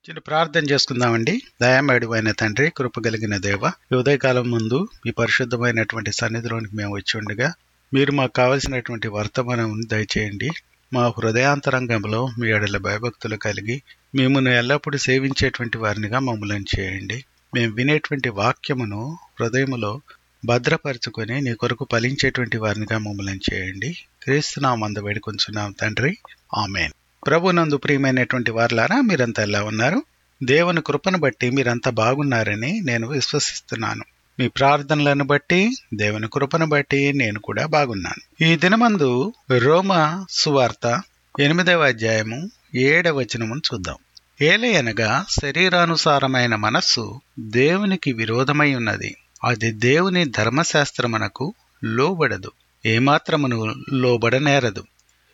చిన్న ప్రార్థన చేసుకుందామండి దయామేడు అయిన తండ్రి కృప కలిగిన దేవ ఈ ఉదయకాలం ముందు ఈ పరిశుద్ధమైనటువంటి సన్నిధిలోనికి మేము వచ్చి ఉండగా మీరు మాకు కావలసినటువంటి వర్తమానం దయచేయండి మా హృదయాంతరంగంలో మీ ఎడల భయభక్తులు కలిగి మిమ్మల్ని ఎల్లప్పుడూ సేవించేటువంటి వారినిగా మమ్మల్ని చేయండి మేము వినేటువంటి వాక్యమును హృదయములో భద్రపరుచుకొని నీ కొరకు ఫలించేటువంటి వారినిగా మమ్మల్ని చేయండి క్రీస్తునామందు వేడుకొంచున్నాం తండ్రి ఆమెన్ ప్రభునందు ప్రియమైనటువంటి వారులారా మీరంతా ఎలా ఉన్నారు దేవుని కృపను బట్టి మీరంతా బాగున్నారని నేను విశ్వసిస్తున్నాను మీ ప్రార్థనలను బట్టి దేవుని కృపను బట్టి నేను కూడా బాగున్నాను ఈ దినమందు రోమ సువార్త ఎనిమిదవ అధ్యాయము ఏడవ వచనమును చూద్దాం ఏలయనగా శరీరానుసారమైన మనస్సు దేవునికి విరోధమై ఉన్నది అది దేవుని ధర్మశాస్త్రమునకు లోబడదు ఏమాత్రమును లోబడనేరదు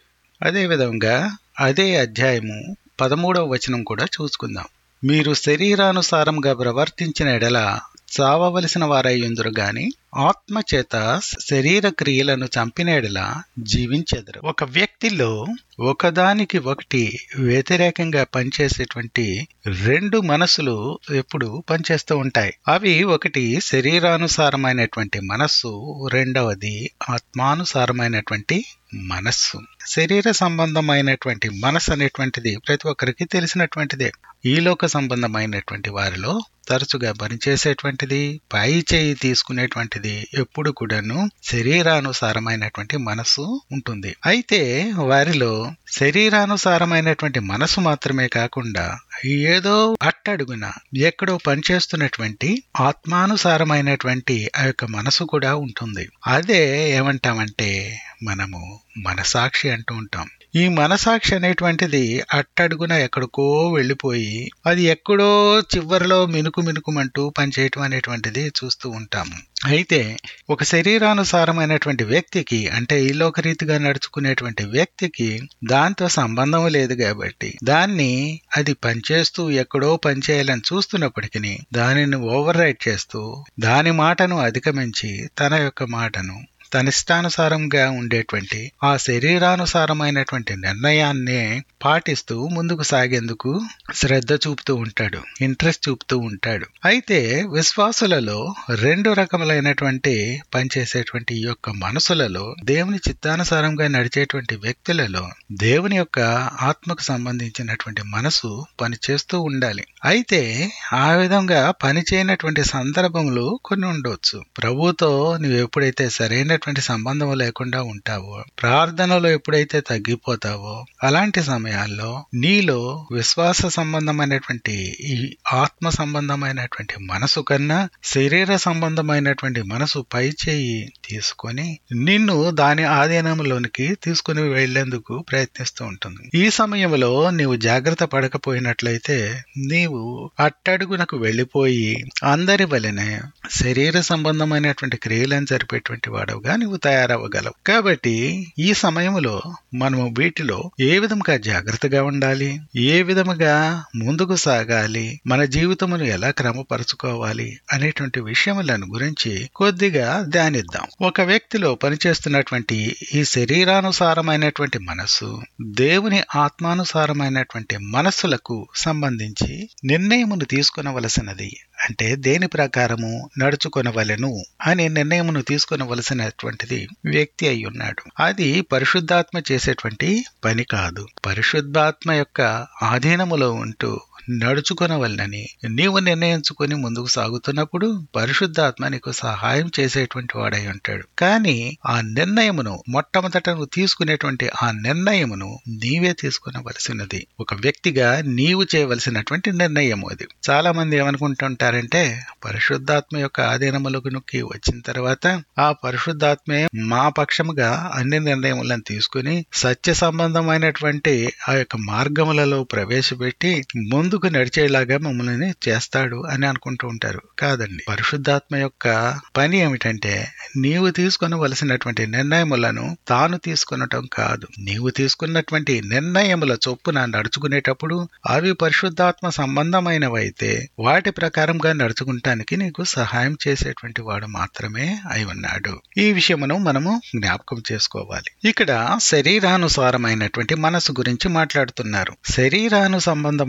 అదేవిధంగా అదే అధ్యాయము పదమూడవ వచనం కూడా చూసుకుందాం మీరు శరీరానుసారంగా ప్రవర్తించిన ఎడల చావవలసిన వారయ్యుందురు గాని ఆత్మచేత శరీర క్రియలను చంపిన ఎడల జీవించెదరు ఒక వ్యక్తిలో ఒకదానికి ఒకటి వ్యతిరేకంగా పనిచేసేటువంటి రెండు మనసులు ఎప్పుడు పనిచేస్తూ ఉంటాయి అవి ఒకటి శరీరానుసారమైనటువంటి మనస్సు రెండవది ఆత్మానుసారమైనటువంటి మనస్సు శరీర సంబంధమైనటువంటి మనస్సు అనేటువంటిది ప్రతి ఒక్కరికి తెలిసినటువంటిదే ఈలోక సంబంధమైనటువంటి వారిలో తరచుగా పనిచేసేటువంటిది పై చేయి తీసుకునేటువంటిది ఎప్పుడు కూడాను శరీరానుసారమైనటువంటి మనసు ఉంటుంది అయితే వారిలో శరీరానుసారమైనటువంటి మనసు మాత్రమే కాకుండా ఏదో అట్టడుగున ఎక్కడో పనిచేస్తున్నటువంటి ఆత్మానుసారమైనటువంటి ఆ యొక్క మనసు కూడా ఉంటుంది అదే ఏమంటామంటే మనము మనసాక్షి అంటూ ఉంటాం ఈ మనసాక్షి అనేటువంటిది అట్టడుగున ఎక్కడికో వెళ్ళిపోయి అది ఎక్కడో చివరిలో మినుకు మినుకుమంటూ పనిచేయటం అనేటువంటిది చూస్తూ ఉంటాము అయితే ఒక శరీరానుసారమైనటువంటి వ్యక్తికి అంటే ఈలోక రీతిగా నడుచుకునేటువంటి వ్యక్తికి దాంతో సంబంధం లేదు కాబట్టి దాన్ని అది పనిచేస్తూ ఎక్కడో పనిచేయాలని చూస్తున్నప్పటికీ దానిని ఓవర్ రైట్ చేస్తూ దాని మాటను అధిగమించి తన యొక్క మాటను తన ఇష్టానుసారంగా ఉండేటువంటి ఆ శరీరానుసారమైనటువంటి నిర్ణయాన్నే పాటిస్తూ ముందుకు సాగేందుకు శ్రద్ధ చూపుతూ ఉంటాడు ఇంట్రెస్ట్ చూపుతూ ఉంటాడు అయితే విశ్వాసులలో రెండు రకములైనటువంటి పనిచేసేటువంటి ఈ యొక్క మనసులలో దేవుని చిత్తానుసారంగా నడిచేటువంటి వ్యక్తులలో దేవుని యొక్క ఆత్మకు సంబంధించినటువంటి మనసు పనిచేస్తూ ఉండాలి అయితే ఆ విధంగా పనిచేయనటువంటి సందర్భములు కొన్ని ఉండవచ్చు ప్రభుతో నువ్వు ఎప్పుడైతే సరైన అయినటువంటి సంబంధం లేకుండా ఉంటావో ప్రార్థనలో ఎప్పుడైతే తగ్గిపోతావో అలాంటి సమయాల్లో నీలో విశ్వాస సంబంధమైనటువంటి ఈ ఆత్మ సంబంధమైనటువంటి మనసు కన్నా శరీర సంబంధమైనటువంటి మనసు పై చేయి తీసుకొని నిన్ను దాని ఆధీనంలోనికి తీసుకుని వెళ్లేందుకు ప్రయత్నిస్తూ ఉంటుంది ఈ సమయంలో నీవు జాగ్రత్త పడకపోయినట్లయితే నీవు అట్టడుగునకు వెళ్లిపోయి అందరి వలనే శరీర సంబంధమైనటువంటి క్రియలను జరిపేటువంటి వాడవుగా నువ్వు తయారవ్వగలవు కాబట్టి ఈ సమయంలో మనము వీటిలో ఏ విధముగా జాగ్రత్తగా ఉండాలి ఏ విధముగా ముందుకు సాగాలి మన జీవితమును ఎలా క్రమపరచుకోవాలి అనేటువంటి విషయములను గురించి కొద్దిగా ధ్యానిద్దాం ఒక వ్యక్తిలో పనిచేస్తున్నటువంటి ఈ శరీరానుసారమైనటువంటి మనస్సు దేవుని ఆత్మానుసారమైనటువంటి మనస్సులకు సంబంధించి నిర్ణయమును తీసుకునవలసినది అంటే దేని ప్రకారము నడుచుకొనవలెను అనే నిర్ణయమును తీసుకునవలసినటువంటిది వ్యక్తి అయి ఉన్నాడు అది పరిశుద్ధాత్మ చేసేటువంటి పని కాదు పరిశుద్ధాత్మ యొక్క ఆధీనములో ఉంటూ నడుచుకొనవలనని నీవు నిర్ణయించుకొని ముందుకు సాగుతున్నప్పుడు పరిశుద్ధాత్మ నీకు సహాయం చేసేటువంటి వాడై ఉంటాడు కానీ ఆ నిర్ణయమును మొట్టమొదట నువ్వు తీసుకునేటువంటి ఆ నిర్ణయమును నీవే తీసుకునవలసినది ఒక వ్యక్తిగా నీవు చేయవలసినటువంటి నిర్ణయం అది చాలా మంది ఏమనుకుంటుంటారంటే పరిశుద్ధాత్మ యొక్క ఆధీనములకు వచ్చిన తర్వాత ఆ పరిశుద్ధాత్మే మా పక్షముగా అన్ని నిర్ణయములను తీసుకుని సత్య సంబంధమైనటువంటి ఆ యొక్క మార్గములలో ప్రవేశపెట్టి ముందుకు నడిచేలాగా మమ్మల్ని చేస్తాడు అని అనుకుంటూ ఉంటారు కాదండి పరిశుద్ధాత్మ యొక్క పని ఏమిటంటే నీవు తీసుకునవలసినటువంటి నిర్ణయములను తాను తీసుకునటం కాదు నీవు తీసుకున్నటువంటి నిర్ణయముల చొప్పున నడుచుకునేటప్పుడు అవి పరిశుద్ధాత్మ సంబంధమైనవైతే వాటి ప్రకారంగా నడుచుకుంటానికి నీకు సహాయం చేసేటువంటి వాడు మాత్రమే అయి ఉన్నాడు ఈ విషయమును మనము జ్ఞాపకం చేసుకోవాలి ఇక్కడ శరీరానుసారమైనటువంటి మనసు గురించి మాట్లాడుతున్నారు శరీరాను సంబంధమైనటువంటి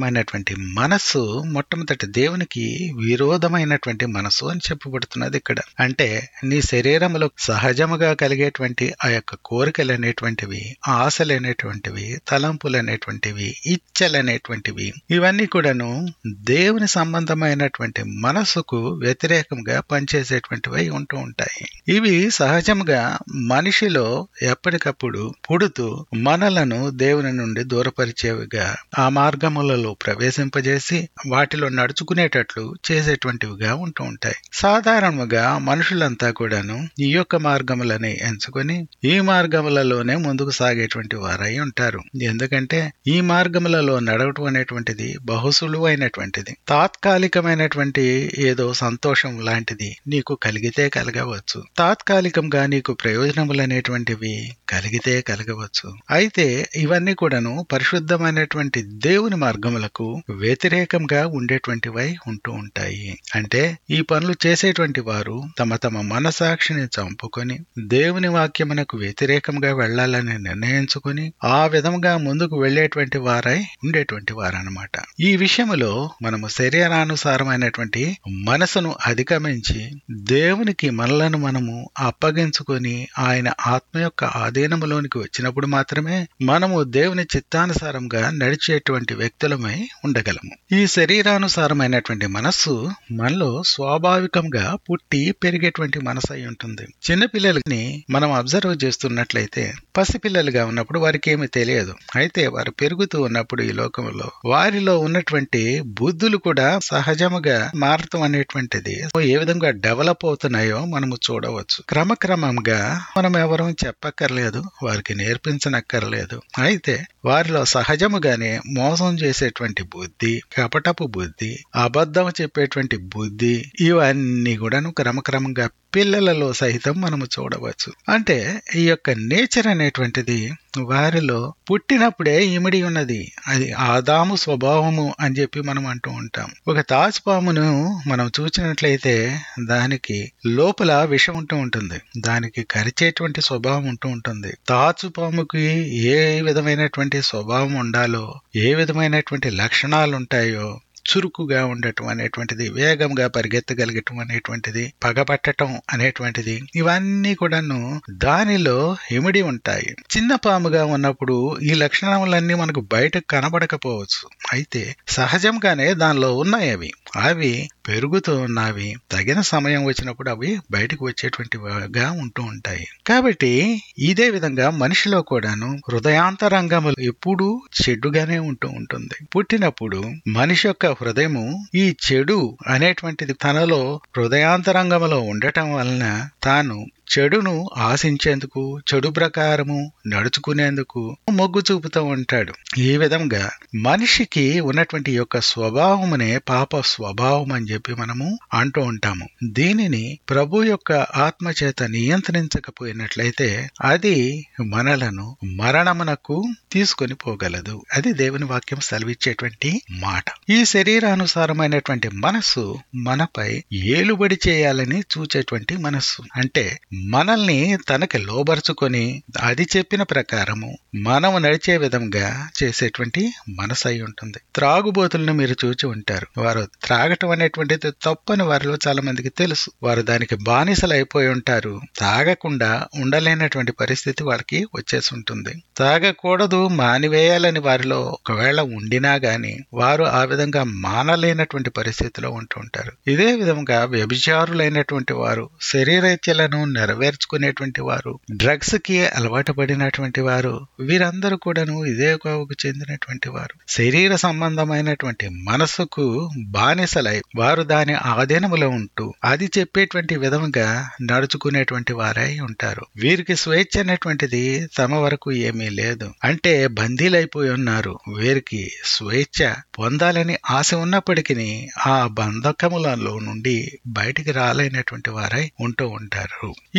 అనేటువంటి మనస్సు మొట్టమొదటి దేవునికి విరోధమైనటువంటి మనసు అని చెప్పబడుతున్నది ఇక్కడ అంటే నీ శరీరంలో సహజముగా కలిగేటువంటి ఆ యొక్క కోరికలు అనేటువంటివి ఆశలు అనేటువంటివి తలంపులు అనేటువంటివి ఇచ్చలు అనేటువంటివి ఇవన్నీ కూడాను దేవుని సంబంధమైనటువంటి మనసుకు వ్యతిరేకంగా పనిచేసేటువంటివి ఉంటూ ఉంటాయి ఇవి సహజంగా మనిషిలో ఎప్పటికప్పుడు పుడుతూ మనలను దేవుని నుండి దూరపరిచేవిగా ఆ మార్గములలో ప్రవేశింపజేసి వాటిలో నడుచుకునేటట్లు చేసేటువంటివిగా ఉంటూ ఉంటాయి సాధారణంగా మనుషులంతా కూడాను ఈ యొక్క మార్గములని ఎంచుకొని ఈ మార్గములలోనే ముందుకు సాగేటువంటి వారై ఉంటారు ఎందుకంటే ఈ మార్గములలో నడవటం అనేటువంటిది బహుసులువైనటువంటిది తాత్కాలికమైనటువంటి ఏదో సంతోషం లాంటిది నీకు కలిగితే కలగవచ్చు తాత్కాలికంగా నీకు ప్రయోజనములు అనేటువంటివి కలిగితే కలగవచ్చు అయితే ఇవన్నీ కూడాను పరిశుద్ధమైనటువంటి దేవుని మార్గములకు వ్యతిరేకంగా ఉండేటువంటివై ఉంటూ ఉంటాయి అంటే ఈ పనులు చేసేటువంటి వారు తమ తమ మనసాక్షిని చంపుకొని దేవుని వాక్యమునకు వ్యతిరేకంగా వెళ్లాలని నిర్ణయించుకొని ఆ విధంగా ముందుకు వెళ్లేటువంటి వారై ఉండేటువంటి వారనమాట ఈ విషయములో మనము శరీరానుసారమైనటువంటి మనసును అధిగమించి దేవునికి మనలను మనము అప్పగించుకొని ఆయన ఆత్మ యొక్క ఆధీనములోనికి వచ్చినప్పుడు మాత్రమే మనము దేవుని చిత్తానుసారంగా నడిచేటువంటి వ్యక్తులమై ఉండగలము ఈ శరీరానుసారమైనటువంటి మనస్సు మనలో స్వాభావికంగా పుట్టి పెరిగేటువంటి మనసు అయి ఉంటుంది చిన్నపిల్లలని మనం అబ్జర్వ్ చేస్తున్నట్లయితే పసిపిల్లలుగా ఉన్నప్పుడు వారికి ఏమి తెలియదు అయితే వారు పెరుగుతూ ఉన్నప్పుడు ఈ లోకంలో వారిలో ఉన్నటువంటి బుద్ధులు కూడా సహజముగా మారటం అనేటువంటిది ఏ విధంగా డెవలప్ అవుతున్నాయో మనము చూడవచ్చు క్రమక్రమంగా మనం ఎవరూ చెప్పక్కర్లేదు వారికి నేర్పించనక్కర్లేదు అయితే వారిలో సహజముగానే మోసం చేసేటువంటి బుద్ధి కపటపు బుద్ధి అబద్ధం చెప్పేటువంటి బుద్ధి ఇవన్నీ కూడాను క్రమక్రమంగా పిల్లలలో సహితం మనము చూడవచ్చు అంటే ఈ యొక్క నేచర్ అనేటువంటిది వారిలో పుట్టినప్పుడే ఇమిడి ఉన్నది అది ఆదాము స్వభావము అని చెప్పి మనం అంటూ ఉంటాం ఒక తాచుపామును మనం చూసినట్లయితే దానికి లోపల విషం ఉంటూ ఉంటుంది దానికి కరిచేటువంటి స్వభావం ఉంటూ ఉంటుంది తాచుపాముకి ఏ విధమైనటువంటి స్వభావం ఉండాలో ఏ విధమైనటువంటి లక్షణాలు ఉంటాయో చురుకుగా ఉండటం అనేటువంటిది వేగంగా పరిగెత్తగలగటం అనేటువంటిది పగపట్టటం అనేటువంటిది ఇవన్నీ కూడాను దానిలో ఇమిడి ఉంటాయి చిన్న పాముగా ఉన్నప్పుడు ఈ లక్షణములన్నీ మనకు బయటకు కనబడకపోవచ్చు అయితే సహజంగానే దానిలో ఉన్నాయి అవి అవి పెరుగుతూ ఉన్నవి తగిన సమయం వచ్చినప్పుడు అవి బయటకు వచ్చేటువంటివిగా ఉంటూ ఉంటాయి కాబట్టి ఇదే విధంగా మనిషిలో కూడాను హృదయాంతరంగములు ఎప్పుడూ చెడుగానే ఉంటూ ఉంటుంది పుట్టినప్పుడు మనిషి యొక్క హృదయము ఈ చెడు అనేటువంటిది తనలో హృదయాంతరంగములో ఉండటం వలన తాను చెడును ఆశించేందుకు చెడు ప్రకారము నడుచుకునేందుకు మొగ్గు చూపుతూ ఉంటాడు ఈ విధంగా మనిషికి ఉన్నటువంటి యొక్క స్వభావమునే పాప స్వభావం అని చెప్పి మనము అంటూ ఉంటాము దీనిని ప్రభు యొక్క ఆత్మ చేత నియంత్రించకపోయినట్లయితే అది మనలను మరణమునకు తీసుకొని పోగలదు అది దేవుని వాక్యం సెలవిచ్చేటువంటి మాట ఈ శరీరానుసారమైనటువంటి మనస్సు మనపై ఏలుబడి చేయాలని చూచేటువంటి మనస్సు అంటే మనల్ని తనకి లోబరుచుకొని అది చెప్పిన ప్రకారము మనము నడిచే విధంగా చేసేటువంటి మనసు అయి ఉంటుంది త్రాగుబోతులను మీరు చూచి ఉంటారు వారు త్రాగటం అనేటువంటిది తప్పని వారిలో చాలా మందికి తెలుసు వారు దానికి బానిసలు అయిపోయి ఉంటారు తాగకుండా ఉండలేనటువంటి పరిస్థితి వాళ్ళకి వచ్చేసి ఉంటుంది తాగకూడదు మానివేయాలని వారిలో ఒకవేళ ఉండినా గాని వారు ఆ విధంగా మానలేనటువంటి పరిస్థితిలో ఉంటూ ఉంటారు ఇదే విధంగా వ్యభిచారులైనటువంటి వారు శరీరేచ్ఛలను నెరవేర్చుకునేటువంటి వారు డ్రగ్స్ కి అలవాటు పడినటువంటి వారు వీరందరూ కూడాను ఇదే కోవకు చెందినటువంటి వారు శరీర సంబంధమైనటువంటి మనసుకు బానిసలై వారు దాని ఆధీనములో ఉంటూ అది చెప్పేటువంటి విధంగా నడుచుకునేటువంటి వారై ఉంటారు వీరికి స్వేచ్ఛ అనేటువంటిది తమ వరకు ఏమీ లేదు అంటే బందీలైపోయి ఉన్నారు వీరికి స్వేచ్ఛ పొందాలని ఆశ ఉన్నప్పటికీ ఆ బంధకములలో నుండి బయటికి రాలేనటువంటి వారై ఉంటూ ఉంటారు ఈ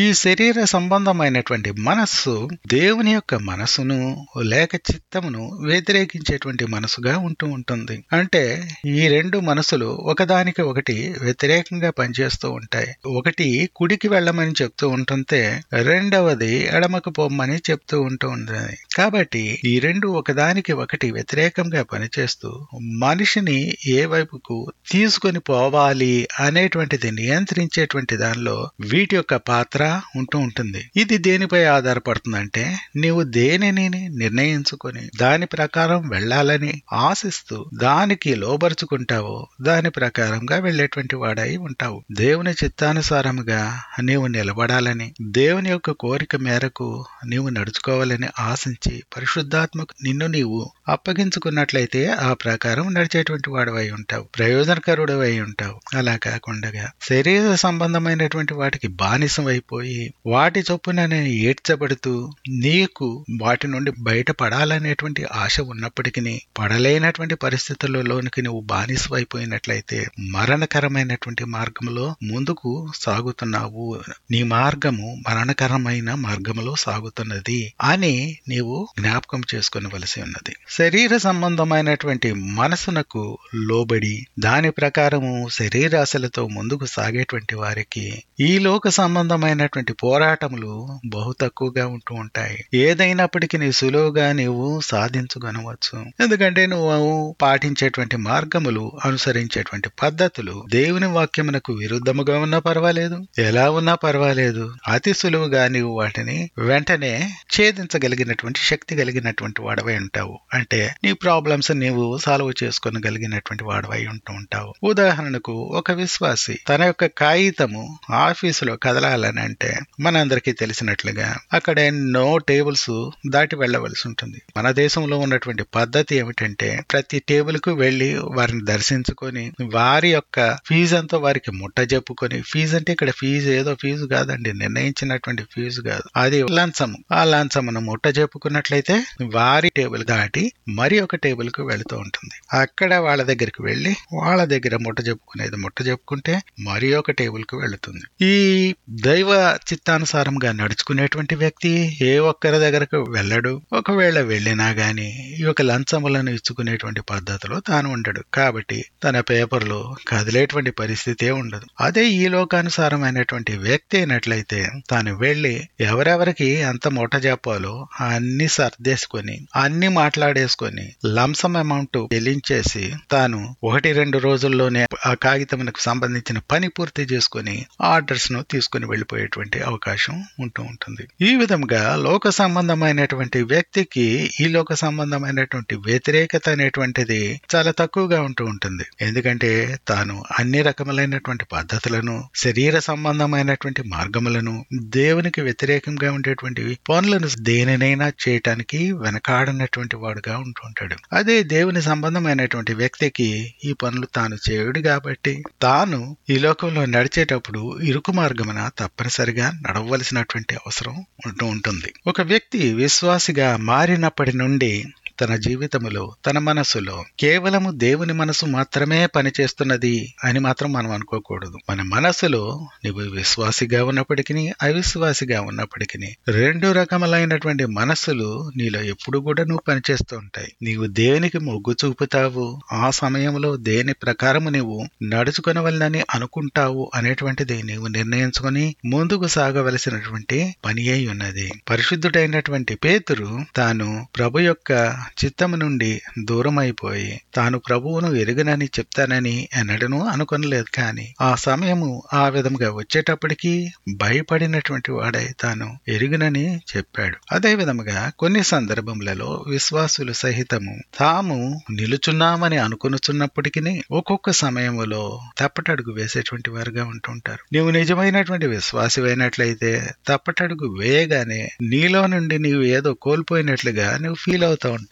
ఈ శరీర సంబంధమైనటువంటి మనస్సు దేవుని యొక్క మనసును లేక చిత్తమును వ్యతిరేకించేటువంటి మనసుగా ఉంటూ ఉంటుంది అంటే ఈ రెండు మనసులు ఒకదానికి ఒకటి వ్యతిరేకంగా పనిచేస్తూ ఉంటాయి ఒకటి కుడికి వెళ్ళమని చెప్తూ ఉంటుంటే రెండవది ఎడమకు పొమ్మని చెప్తూ ఉంటూ ఉంటుంది కాబట్టి ఈ రెండు ఒకదానికి ఒకటి వ్యతిరేకంగా పనిచేస్తూ మనిషిని ఏ వైపుకు తీసుకొని పోవాలి అనేటువంటిది నియంత్రించేటువంటి దానిలో వీటి యొక్క పాత్ర ఉంటూ ఉంటుంది ఇది దేనిపై ఆధారపడుతుందంటే నీవు దేనిని నిర్ణయించుకొని దాని ప్రకారం వెళ్ళాలని ఆశిస్తూ దానికి లోబరుచుకుంటావో దాని ప్రకారంగా వెళ్ళేటువంటి వాడై ఉంటావు దేవుని చిత్తానుసారముగా నీవు నిలబడాలని దేవుని యొక్క కోరిక మేరకు నీవు నడుచుకోవాలని ఆశించి పరిశుద్ధాత్మకు నిన్ను నీవు అప్పగించుకున్నట్లయితే ఆ ప్రకారం నడిచేటువంటి వాడవై ఉంటావు ప్రయోజనకరుడవై ఉంటావు అలా కాకుండా శరీర సంబంధమైనటువంటి వాటికి బానిసం అయిపోయి వాటి చొప్పున ఏడ్చబడుతూ నీకు వాటి నుండి బయటపడాలనేటువంటి ఆశ ఉన్నప్పటికీ పడలేనటువంటి పరిస్థితులలోనికి నువ్వు బానిసమైపోయినట్లయితే మరణకరమైనటువంటి మార్గంలో ముందుకు సాగుతున్నావు నీ మార్గము మరణకరమైన మార్గములో సాగుతున్నది అని నీవు జ్ఞాపకం చేసుకునవలసి ఉన్నది శరీర సంబంధమైనటువంటి మనసునకు లోబడి దాని ప్రకారము శరీరాశలతో ముందుకు సాగేటువంటి వారికి ఈ లోక సంబంధమైనటువంటి పోరాటములు బహు తక్కువగా ఉంటూ ఉంటాయి ఏదైనప్పటికీ నీ సులువుగా నీవు సాధించగనవచ్చు ఎందుకంటే నువ్వు పాటించేటువంటి మార్గములు అనుసరించేటువంటి పద్ధతులు దేవుని వాక్యమునకు విరుద్ధముగా ఉన్నా పర్వాలేదు ఎలా ఉన్నా పర్వాలేదు అతి సులువుగా నీవు వాటిని వెంటనే ఛేదించగలిగినటువంటి శక్తి కలిగినటువంటి వాడవై ఉంటావు అంటే నీ ప్రాబ్లమ్స్ నీవు సాల్వ్ చేసుకోగలిగినటువంటి వాడవై ఉంటూ ఉంటావు ఉదాహరణకు ఒక విశ్వాసి తన యొక్క కాగితము ఆఫీసులో కదలాలని అంటే మనందరికీ తెలిసినట్లుగా అక్కడ ఎన్నో టేబుల్స్ దాటి వెళ్ళవలసి ఉంటుంది మన దేశంలో ఉన్నటువంటి పద్ధతి ఏమిటంటే ప్రతి టేబుల్ కు వెళ్లి వారిని దర్శించుకొని వారి యొక్క ఫీజు అంతా వారికి ముట్ట చెప్పుకొని ఫీజు అంటే ఇక్కడ ఫీజు ఏదో ఫీజు కాదండి నిర్ణయించినటువంటి ఫీజు కాదు అది లంచము ఆ లంచమును ముట్ట చెప్పుకున్నట్లయితే వారి టేబుల్ దాటి మరి ఒక టేబుల్ కు వెళుతూ ఉంటుంది అక్కడ వాళ్ళ దగ్గరికి వెళ్లి వాళ్ళ దగ్గర ముట్ట చెప్పుకునేది ముట్ట చెప్పుకుంటే మరి ఒక టేబుల్ కు వెళుతుంది ఈ దైవ చిత్తానుసారంగా నడుచుకునేటువంటి వ్యక్తి ఏ ఒక్కరి దగ్గరకు వెళ్ళడు ఒకవేళ వెళ్ళినా గాని ఈ యొక్క లంచములను ఇచ్చుకునేటువంటి పద్ధతిలో తాను ఉండడు కాబట్టి తన పేపర్లో కదిలేటువంటి పరిస్థితే ఉండదు అదే ఈ లోకానుసారమైనటువంటి వ్యక్తి అయినట్లయితే తాను వెళ్లి ఎవరెవరికి ఎంత మూట చెప్పాలో అన్ని సర్దేసుకొని అన్ని మాట్లాడేసుకొని లంసం అమౌంట్ చెల్లించేసి తాను ఒకటి రెండు రోజుల్లోనే ఆ కాగితమునకు సంబంధించిన పని పూర్తి చేసుకుని ఆర్డర్స్ ను తీసుకుని వెళ్లిపోయేటువంటి అవకాశం ఉంటూ ఉంటుంది ఈ విధంగా లోక సంబంధమైనటువంటి వ్యక్తికి ఈ లోక సంబంధమైనటువంటి వ్యతిరేకత అనేటువంటిది చాలా తక్కువగా ఉంటూ ఉంటుంది ఎందుకంటే తాను అన్ని రకములైనటువంటి పద్ధతులను శరీర సంబంధమైనటువంటి మార్గములను దేవునికి వ్యతిరేకంగా ఉండేటువంటి పనులను దేనినైనా చేయటానికి వెనకాడనటువంటి వాడుగా ఉంటుంటాడు అదే దేవుని సంబంధమైనటువంటి వ్యక్తికి ఈ పనులు తాను చేయుడు కాబట్టి తాను ఈ లోకంలో నడిచేటప్పుడు ఇరుకు మార్గమున తప్పనిసరిగా నడవలసినటువంటి అవసరం ఉంటూ ఉంటుంది ఒక వ్యక్తి విశ్వాసిగా మారినప్పటి నుండి తన జీవితములో తన మనసులో కేవలము దేవుని మనసు మాత్రమే పనిచేస్తున్నది అని మాత్రం మనం అనుకోకూడదు మన మనసులో నువ్వు విశ్వాసిగా ఉన్నప్పటికీ అవిశ్వాసిగా ఉన్నప్పటికీ రెండు రకములైనటువంటి మనస్సులు నీలో ఎప్పుడు కూడా నువ్వు పనిచేస్తూ ఉంటాయి నీవు దేనికి మొగ్గు చూపుతావు ఆ సమయంలో దేని ప్రకారము నీవు నడుచుకొనవలనని అనుకుంటావు అనేటువంటిది నీవు నిర్ణయించుకొని ముందుకు సాగవలసినటువంటి పని అయి ఉన్నది పరిశుద్ధుడైనటువంటి పేతురు తాను ప్రభు యొక్క చిత్తము నుండి దూరం అయిపోయి తాను ప్రభువును ఎరుగనని చెప్తానని ఎన్నడను అనుకొనలేదు కాని ఆ సమయము ఆ విధంగా వచ్చేటప్పటికి భయపడినటువంటి వాడై తాను ఎరుగునని చెప్పాడు అదే విధముగా కొన్ని సందర్భములలో విశ్వాసులు సహితము తాము నిలుచున్నామని అనుకొనుచున్నప్పటికీ ఒక్కొక్క సమయములో తప్పటడుగు వేసేటువంటి వారుగా ఉంటుంటారు నీవు నిజమైనటువంటి విశ్వాసమైనట్లయితే తప్పటడుగు వేయగానే నీలో నుండి నీవు ఏదో కోల్పోయినట్లుగా నువ్వు ఫీల్ అవుతూ ఉంటావు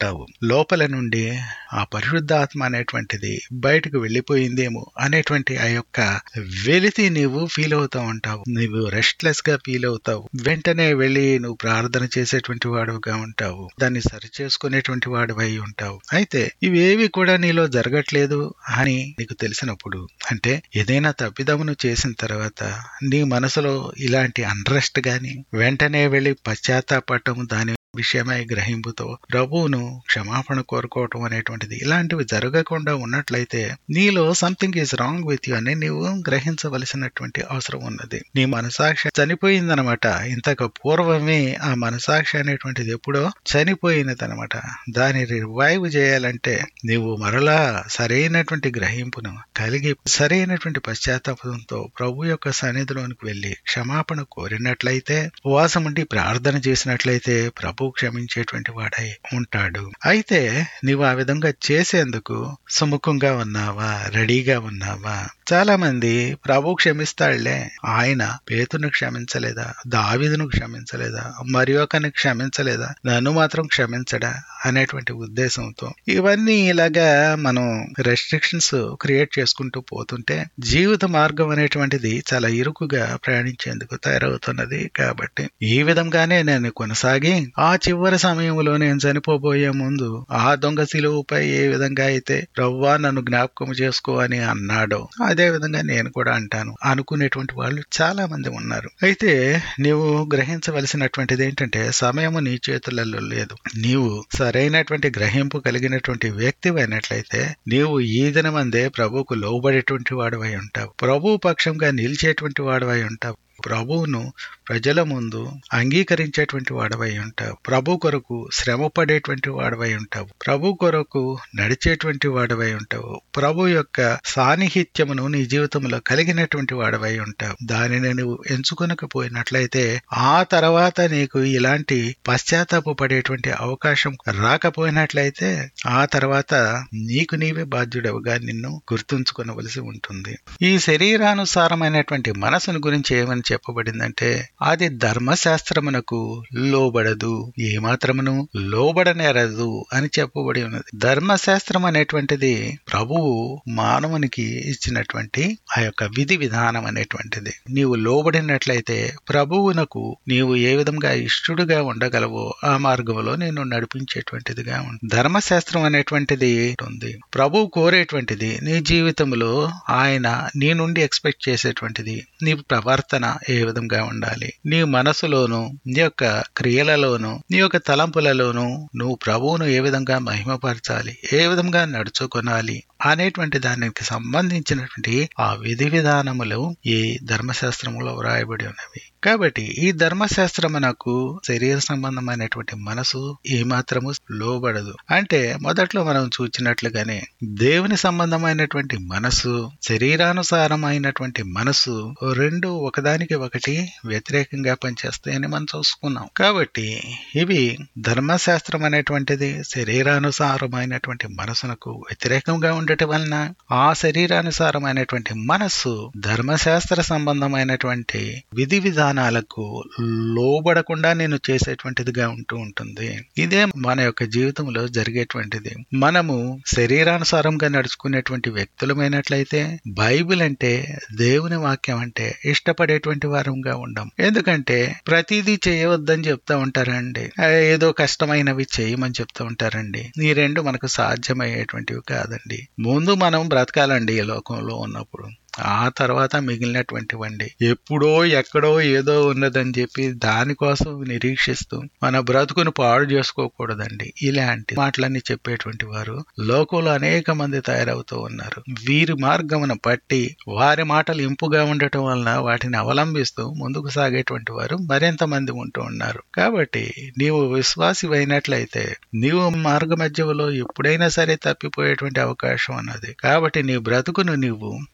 ఉంటావు లోపల నుండి ఆ పరిశుద్ధాత్మ అనేటువంటిది బయటకు వెళ్ళిపోయిందేమో అనేటువంటి ఆ యొక్క వెలితి నీవు ఫీల్ అవుతా ఉంటావు నువ్వు రెస్ట్లెస్ గా ఫీల్ అవుతావు వెంటనే వెళ్ళి నువ్వు ప్రార్థన చేసేటువంటి వాడుగా ఉంటావు దాన్ని సరి చేసుకునేటువంటి వాడివై ఉంటావు అయితే ఇవేవి కూడా నీలో జరగట్లేదు అని నీకు తెలిసినప్పుడు అంటే ఏదైనా తప్పిదమును చేసిన తర్వాత నీ మనసులో ఇలాంటి అన్రెస్ట్ గాని వెంటనే వెళ్ళి పశ్చాత్తాపడటం దాని విషయమై గ్రహింపుతో ప్రభువును క్షమాపణ కోరుకోవటం అనేటువంటిది ఇలాంటివి జరగకుండా ఉన్నట్లయితే నీలో something is wrong with you అని నీవు గ్రహించవలసినటువంటి అవసరం ఉన్నది నీ మనసాక్షి చనిపోయిందనమాట ఇంతకు పూర్వమే ఆ మనసాక్షి అనేటువంటిది ఎప్పుడో చనిపోయినదనమాట దాన్ని రివైవ్ చేయాలంటే నీవు మరలా సరైనటువంటి గ్రహింపును కలిగి సరైనటువంటి పశ్చాత్తాపంతో ప్రభు యొక్క సన్నిధిలోనికి వెళ్లి క్షమాపణ కోరినట్లయితే ఉపవాసం ఉండి ప్రార్థన చేసినట్లయితే ప్రభు క్షమించేటువంటి వాడై ఉంటాడు అయితే నీవు ఆ విధంగా చేసేందుకు సుముఖంగా ఉన్నావా రెడీగా ఉన్నావా చాలా మంది ప్రభు క్షమిస్తాడులే ఆయన పేతును క్షమించలేదా దావిదును క్షమించలేదా మరి ఒకరిని క్షమించలేదా నన్ను మాత్రం క్షమించడా అనేటువంటి ఉద్దేశంతో ఇవన్నీ ఇలాగా మనం రెస్ట్రిక్షన్స్ క్రియేట్ చేసుకుంటూ పోతుంటే జీవిత మార్గం అనేటువంటిది చాలా ఇరుకుగా ప్రయాణించేందుకు తయారవుతున్నది కాబట్టి ఈ విధంగానే నేను కొనసాగి ఆ చివరి సమయంలో నేను చనిపోబోయే ముందు ఆ దొంగ శిలువుపై ఏ విధంగా అయితే ప్రవ్వా నన్ను జ్ఞాపకం చేసుకో అని అన్నాడో అదే విధంగా నేను కూడా అంటాను అనుకునేటువంటి వాళ్ళు చాలా మంది ఉన్నారు అయితే నీవు గ్రహించవలసినటువంటిది ఏంటంటే సమయము నీ చేతులలో లేదు నీవు సరైనటువంటి గ్రహింపు కలిగినటువంటి వ్యక్తి అయినట్లయితే నీవు ఈ దినమందే ప్రభువుకు లోబడేటువంటి వాడవై ఉంటావు ప్రభు పక్షంగా నిలిచేటువంటి వాడవై ఉంటావు ప్రభువును ప్రజల ముందు అంగీకరించేటువంటి వాడవై ఉంటావు ప్రభు కొరకు శ్రమ పడేటువంటి వాడవై ఉంటావు ప్రభు కొరకు నడిచేటువంటి వాడవై ఉంటావు ప్రభు యొక్క సాన్నిహిత్యమును నీ జీవితంలో కలిగినటువంటి వాడవై ఉంటావు దానిని నువ్వు ఎంచుకొనకపోయినట్లయితే ఆ తర్వాత నీకు ఇలాంటి పశ్చాత్తాప పడేటువంటి అవకాశం రాకపోయినట్లయితే ఆ తర్వాత నీకు నీవే బాధ్యుడవుగా నిన్ను గుర్తుంచుకొనవలసి ఉంటుంది ఈ శరీరానుసారమైనటువంటి మనసును గురించి ఏమని చెప్పబడిందంటే అది ధర్మశాస్త్రమునకు లోబడదు ఏమాత్రమును లోబడనేరదు అని చెప్పబడి ఉన్నది ధర్మశాస్త్రం అనేటువంటిది ప్రభువు మానవునికి ఇచ్చినటువంటి ఆ యొక్క విధి విధానం అనేటువంటిది నీవు లోబడినట్లయితే ప్రభువునకు నీవు ఏ విధంగా ఇష్టడుగా ఉండగలవో ఆ మార్గంలో నేను నడిపించేటువంటిదిగా ఉంది ధర్మశాస్త్రం అనేటువంటిది ఉంది ప్రభు కోరేటువంటిది నీ జీవితంలో ఆయన నీ నుండి ఎక్స్పెక్ట్ చేసేటువంటిది నీ ప్రవర్తన ఏ విధంగా ఉండాలి నీ మనసులోను నీ యొక్క క్రియలలోను నీ యొక్క తలంపులలోను నువ్వు ప్రభువును ఏ విధంగా మహిమపరచాలి ఏ విధంగా నడుచుకొనాలి అనేటువంటి దానికి సంబంధించినటువంటి ఆ విధి విధానములు ఈ ధర్మశాస్త్రములో వ్రాయబడి ఉన్నవి కాబట్టి ఈ ధర్మశాస్త్రమునకు శరీర సంబంధమైనటువంటి మనసు ఏమాత్రము లోబడదు అంటే మొదట్లో మనం చూచినట్లుగానే దేవుని సంబంధమైనటువంటి మనసు శరీరానుసారమైనటువంటి మనసు రెండు ఒకదానికి ఒకటి వ్యతిరేకంగా పనిచేస్తాయని మనం చూసుకున్నాం కాబట్టి ఇవి ధర్మశాస్త్రం అనేటువంటిది శరీరానుసారమైనటువంటి మనసునకు వ్యతిరేకంగా ఉండటం వలన ఆ శరీరానుసారమైనటువంటి మనస్సు ధర్మశాస్త్ర సంబంధమైనటువంటి విధి విధానాలకు లోబడకుండా నేను చేసేటువంటిదిగా ఉంటూ ఉంటుంది ఇదే మన యొక్క జీవితంలో జరిగేటువంటిది మనము శరీరానుసారంగా నడుచుకునేటువంటి వ్యక్తులమైనట్లయితే బైబిల్ అంటే దేవుని వాక్యం అంటే ఇష్టపడేటువంటి వారంగా ఉండం ఎందుకంటే ప్రతిదీ చేయవద్దని చెప్తా ఉంటారండి ఏదో కష్టమైనవి చేయమని చెప్తా ఉంటారండి ఈ రెండు మనకు సాధ్యమయ్యేటువంటివి కాదండి ముందు మనం బ్రతకాలండి ఈ లోకంలో ఉన్నప్పుడు ఆ తర్వాత మిగిలినటువంటివండి ఎప్పుడో ఎక్కడో ఏదో ఉన్నదని చెప్పి దానికోసం నిరీక్షిస్తూ మన బ్రతుకును పాడు చేసుకోకూడదండి ఇలాంటి మాటలన్నీ చెప్పేటువంటి వారు లోకంలో అనేక మంది తయారవుతూ ఉన్నారు వీరి మార్గమును పట్టి వారి మాటలు ఇంపుగా ఉండటం వలన వాటిని అవలంబిస్తూ ముందుకు సాగేటువంటి వారు మరింత మంది ఉంటూ ఉన్నారు కాబట్టి నీవు విశ్వాసి అయినట్లయితే నీవు మార్గ మధ్యలో ఎప్పుడైనా సరే తప్పిపోయేటువంటి అవకాశం ఉన్నది కాబట్టి నీ బ్రతుకును నీవు జాగ్రత్త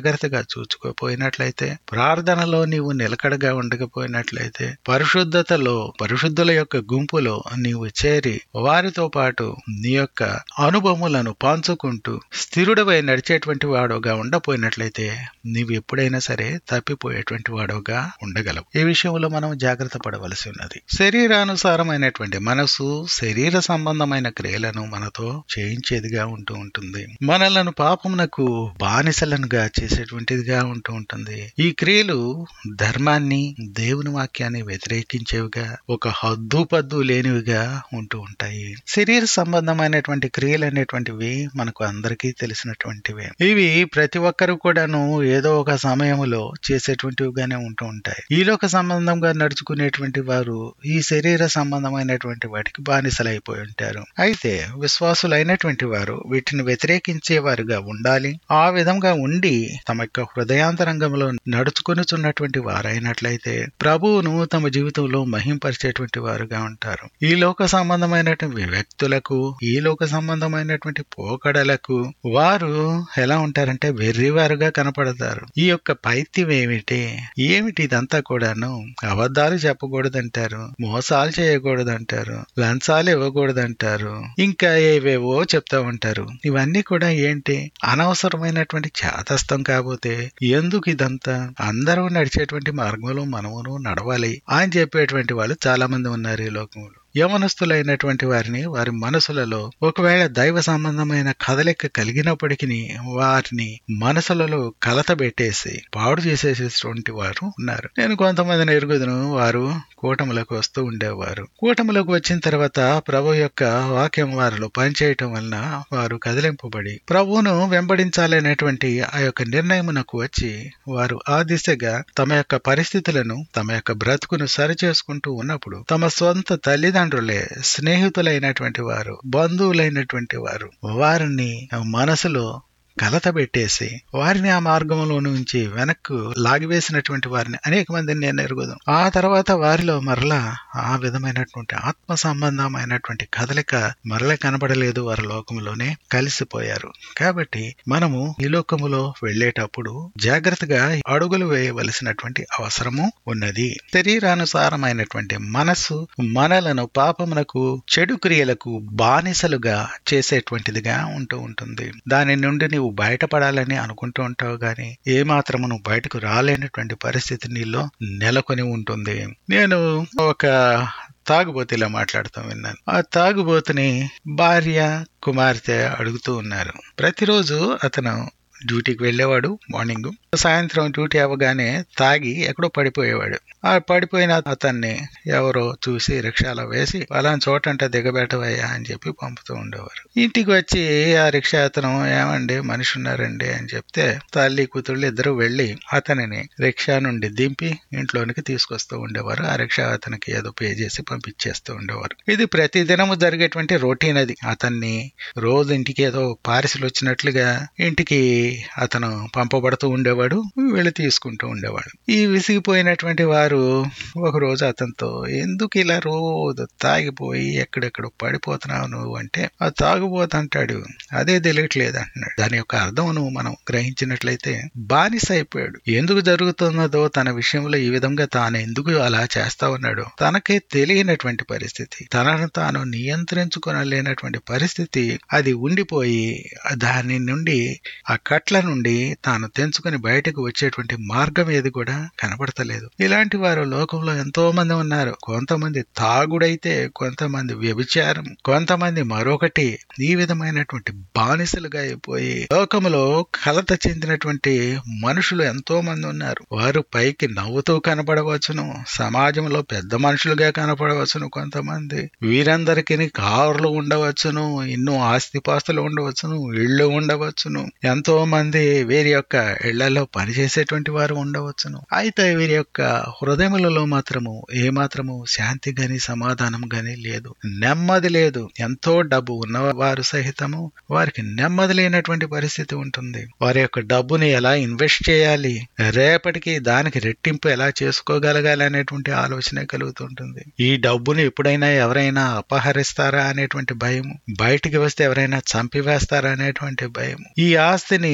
జాగ్రత్తగా చూసుకోపోయినట్లయితే ప్రార్థనలో నీవు నిలకడగా ఉండకపోయినట్లయితే పరిశుద్ధతలో పరిశుద్ధుల యొక్క గుంపులో నీవు చేరి వారితో పాటు నీ యొక్క అనుభవములను పంచుకుంటూ స్థిరుడవై నడిచేటువంటి వాడుగా ఉండపోయినట్లయితే నీవు ఎప్పుడైనా సరే తప్పిపోయేటువంటి వాడుగా ఉండగలవు ఈ విషయంలో మనం జాగ్రత్త పడవలసి ఉన్నది శరీరానుసారమైనటువంటి మనసు శరీర సంబంధమైన క్రియలను మనతో చేయించేదిగా ఉంటూ ఉంటుంది మనలను పాపమునకు బానిసలనుగా చేసేటువంటిదిగా ఉంటూ ఉంటుంది ఈ క్రియలు ధర్మాన్ని దేవుని వాక్యాన్ని వ్యతిరేకించేవిగా ఒక హద్దు పద్దు లేనివిగా ఉంటూ ఉంటాయి శరీర సంబంధమైనటువంటి క్రియలు అనేటువంటివి మనకు అందరికీ తెలిసినటువంటివే ఇవి ప్రతి ఒక్కరు కూడాను ఏదో ఒక సమయంలో చేసేటువంటివిగానే ఉంటూ ఉంటాయి ఈలోక సంబంధంగా నడుచుకునేటువంటి వారు ఈ శరీర సంబంధమైనటువంటి వాటికి బానిసలైపోయి ఉంటారు అయితే విశ్వాసులైనటువంటి వారు వీటిని వ్యతిరేకించే వారుగా ఉండాలి ఆ విధంగా ఉండి తమ యొక్క హృదయాంతరంగంలో నడుచుకొనుచున్నటువంటి వారైనట్లయితే ప్రభువును తమ జీవితంలో మహింపరిచేటువంటి వారుగా ఉంటారు ఈ లోక సంబంధమైనటువంటి వ్యక్తులకు ఈ లోక సంబంధమైనటువంటి పోకడలకు వారు ఎలా ఉంటారంటే వెర్రివారుగా కనపడతారు ఈ యొక్క పైత్యం ఏమిటి ఏమిటి ఇదంతా కూడాను అబద్ధాలు చెప్పకూడదంటారు మోసాలు చేయకూడదంటారు లంచాలు ఇవ్వకూడదంటారు ఇంకా ఏవేవో చెప్తా ఉంటారు ఇవన్నీ కూడా ఏంటి అనవసరమైనటువంటి చేతస్థం కాకపోతే ఎందుకు ఇదంతా అందరూ నడిచేటువంటి మార్గంలో మనమును నడవాలి అని చెప్పేటువంటి వాళ్ళు చాలా మంది ఉన్నారు ఈ లోకంలో యవనస్తులైనటువంటి వారిని వారి మనసులలో ఒకవేళ దైవ సంబంధమైన కదలిక కలిగినప్పటికీ వారిని మనసులలో కలత పెట్టేసి పాడు చేసేసేటువంటి వారు ఉన్నారు నేను కొంతమందిని ఎరుగుదును వారు కూటములకు వస్తూ ఉండేవారు కూటములకు వచ్చిన తర్వాత ప్రభు యొక్క వాక్యం వారిలో పనిచేయటం వలన వారు కదిలింపబడి ప్రభువును వెంబడించాలనేటువంటి ఆ యొక్క నిర్ణయమునకు వచ్చి వారు ఆ దిశగా తమ యొక్క పరిస్థితులను తమ యొక్క బ్రతుకును సరిచేసుకుంటూ ఉన్నప్పుడు తమ సొంత తల్లిదండ్రులే స్నేహితులైనటువంటి వారు బంధువులైనటువంటి వారు వారిని మనసులో కలత పెట్టేసి వారిని ఆ మార్గంలో నుంచి వెనక్కు లాగివేసినటువంటి వారిని అనేక మందిని నేను ఎరుగుదు ఆ తర్వాత వారిలో మరలా ఆ విధమైనటువంటి ఆత్మ సంబంధమైనటువంటి కదలిక మరల కనబడలేదు వారి లోకంలోనే కలిసిపోయారు కాబట్టి మనము ఈ లోకములో వెళ్ళేటప్పుడు జాగ్రత్తగా అడుగులు వేయవలసినటువంటి అవసరము ఉన్నది శరీరానుసారమైనటువంటి మనస్సు మనలను పాపమునకు చెడు క్రియలకు బానిసలుగా చేసేటువంటిదిగా ఉంటూ ఉంటుంది దాని నుండి నీవు బయటపడాలని అనుకుంటూ ఉంటావు గాని ఏమాత్రము నువ్వు బయటకు రాలేనటువంటి పరిస్థితి నీలో నెలకొని ఉంటుంది నేను ఒక తాగుబోతులా మాట్లాడుతూ విన్నాను ఆ తాగుబోతుని భార్య కుమార్తె అడుగుతూ ఉన్నారు ప్రతిరోజు అతను డ్యూటీకి వెళ్ళేవాడు మార్నింగ్ సాయంత్రం డ్యూటీ అవ్వగానే తాగి ఎక్కడో పడిపోయేవాడు ఆ పడిపోయిన అతన్ని ఎవరో చూసి రిక్షాలో వేసి పలానా చోట అంటే దిగబెట్టవయ్యా అని చెప్పి పంపుతూ ఉండేవారు ఇంటికి వచ్చి ఆ రిక్షా అతను ఏమండి మనిషి ఉన్నారండి అని చెప్తే తల్లి కూతుళ్ళు ఇద్దరు వెళ్ళి అతనిని రిక్షా నుండి దింపి ఇంట్లోనికి తీసుకొస్తూ ఉండేవారు ఆ రిక్షా అతనికి ఏదో పే చేసి పంపించేస్తూ ఉండేవారు ఇది ప్రతి దినము జరిగేటువంటి రొటీన్ అది అతన్ని రోజు ఇంటికి ఏదో పార్సిల్ వచ్చినట్లుగా ఇంటికి అతను పంపబడుతూ ఉండేవాడు వెళ్ళి తీసుకుంటూ ఉండేవాడు ఈ విసిగిపోయినటువంటి వారు ఒక రోజు అతనితో ఎందుకు ఇలా రోజు తాగిపోయి ఎక్కడెక్కడ పడిపోతున్నావు నువ్వు అంటే ఆ తాగుబోతంటాడు అదే తెలియట్లేదు అంటున్నాడు దాని యొక్క అర్థం నువ్వు మనం గ్రహించినట్లయితే బానిస అయిపోయాడు ఎందుకు జరుగుతున్నదో తన విషయంలో ఈ విధంగా తాను ఎందుకు అలా చేస్తా ఉన్నాడో తనకే తెలియనటువంటి పరిస్థితి తనను తాను నియంత్రించుకోలేనటువంటి పరిస్థితి అది ఉండిపోయి దాని నుండి ఆ కట్ల నుండి తాను తెంచుకొని బయటకు వచ్చేటువంటి మార్గం ఏది కూడా కనపడతలేదు ఇలాంటి వారు లోకంలో ఎంతో మంది ఉన్నారు కొంతమంది తాగుడైతే కొంతమంది వ్యభిచారం కొంతమంది మరొకటి ఈ విధమైనటువంటి బానిసలుగా అయిపోయి లోకములో కలత చెందినటువంటి మనుషులు ఎంతో మంది ఉన్నారు వారు పైకి నవ్వుతూ కనపడవచ్చును సమాజంలో పెద్ద మనుషులుగా కనపడవచ్చును కొంతమంది వీరందరికీ కార్లు ఉండవచ్చును ఎన్నో ఆస్తిపాస్తులు ఉండవచ్చును ఇళ్ళు ఉండవచ్చును ఎంతో మంది వీరి యొక్క ఇళ్లలో పనిచేసేటువంటి వారు ఉండవచ్చును అయితే వీరి యొక్క హృదయములలో మాత్రము ఏమాత్రము శాంతి గాని సమాధానం గాని లేదు నెమ్మది లేదు ఎంతో డబ్బు ఉన్నవారు సహితము వారికి నెమ్మది లేనటువంటి పరిస్థితి ఉంటుంది వారి యొక్క డబ్బుని ఎలా ఇన్వెస్ట్ చేయాలి రేపటికి దానికి రెట్టింపు ఎలా చేసుకోగలగాలి అనేటువంటి ఆలోచన కలుగుతుంటుంది ఈ డబ్బుని ఎప్పుడైనా ఎవరైనా అపహరిస్తారా అనేటువంటి భయం బయటికి వస్తే ఎవరైనా చంపివేస్తారా అనేటువంటి భయం ఈ ఆస్తిని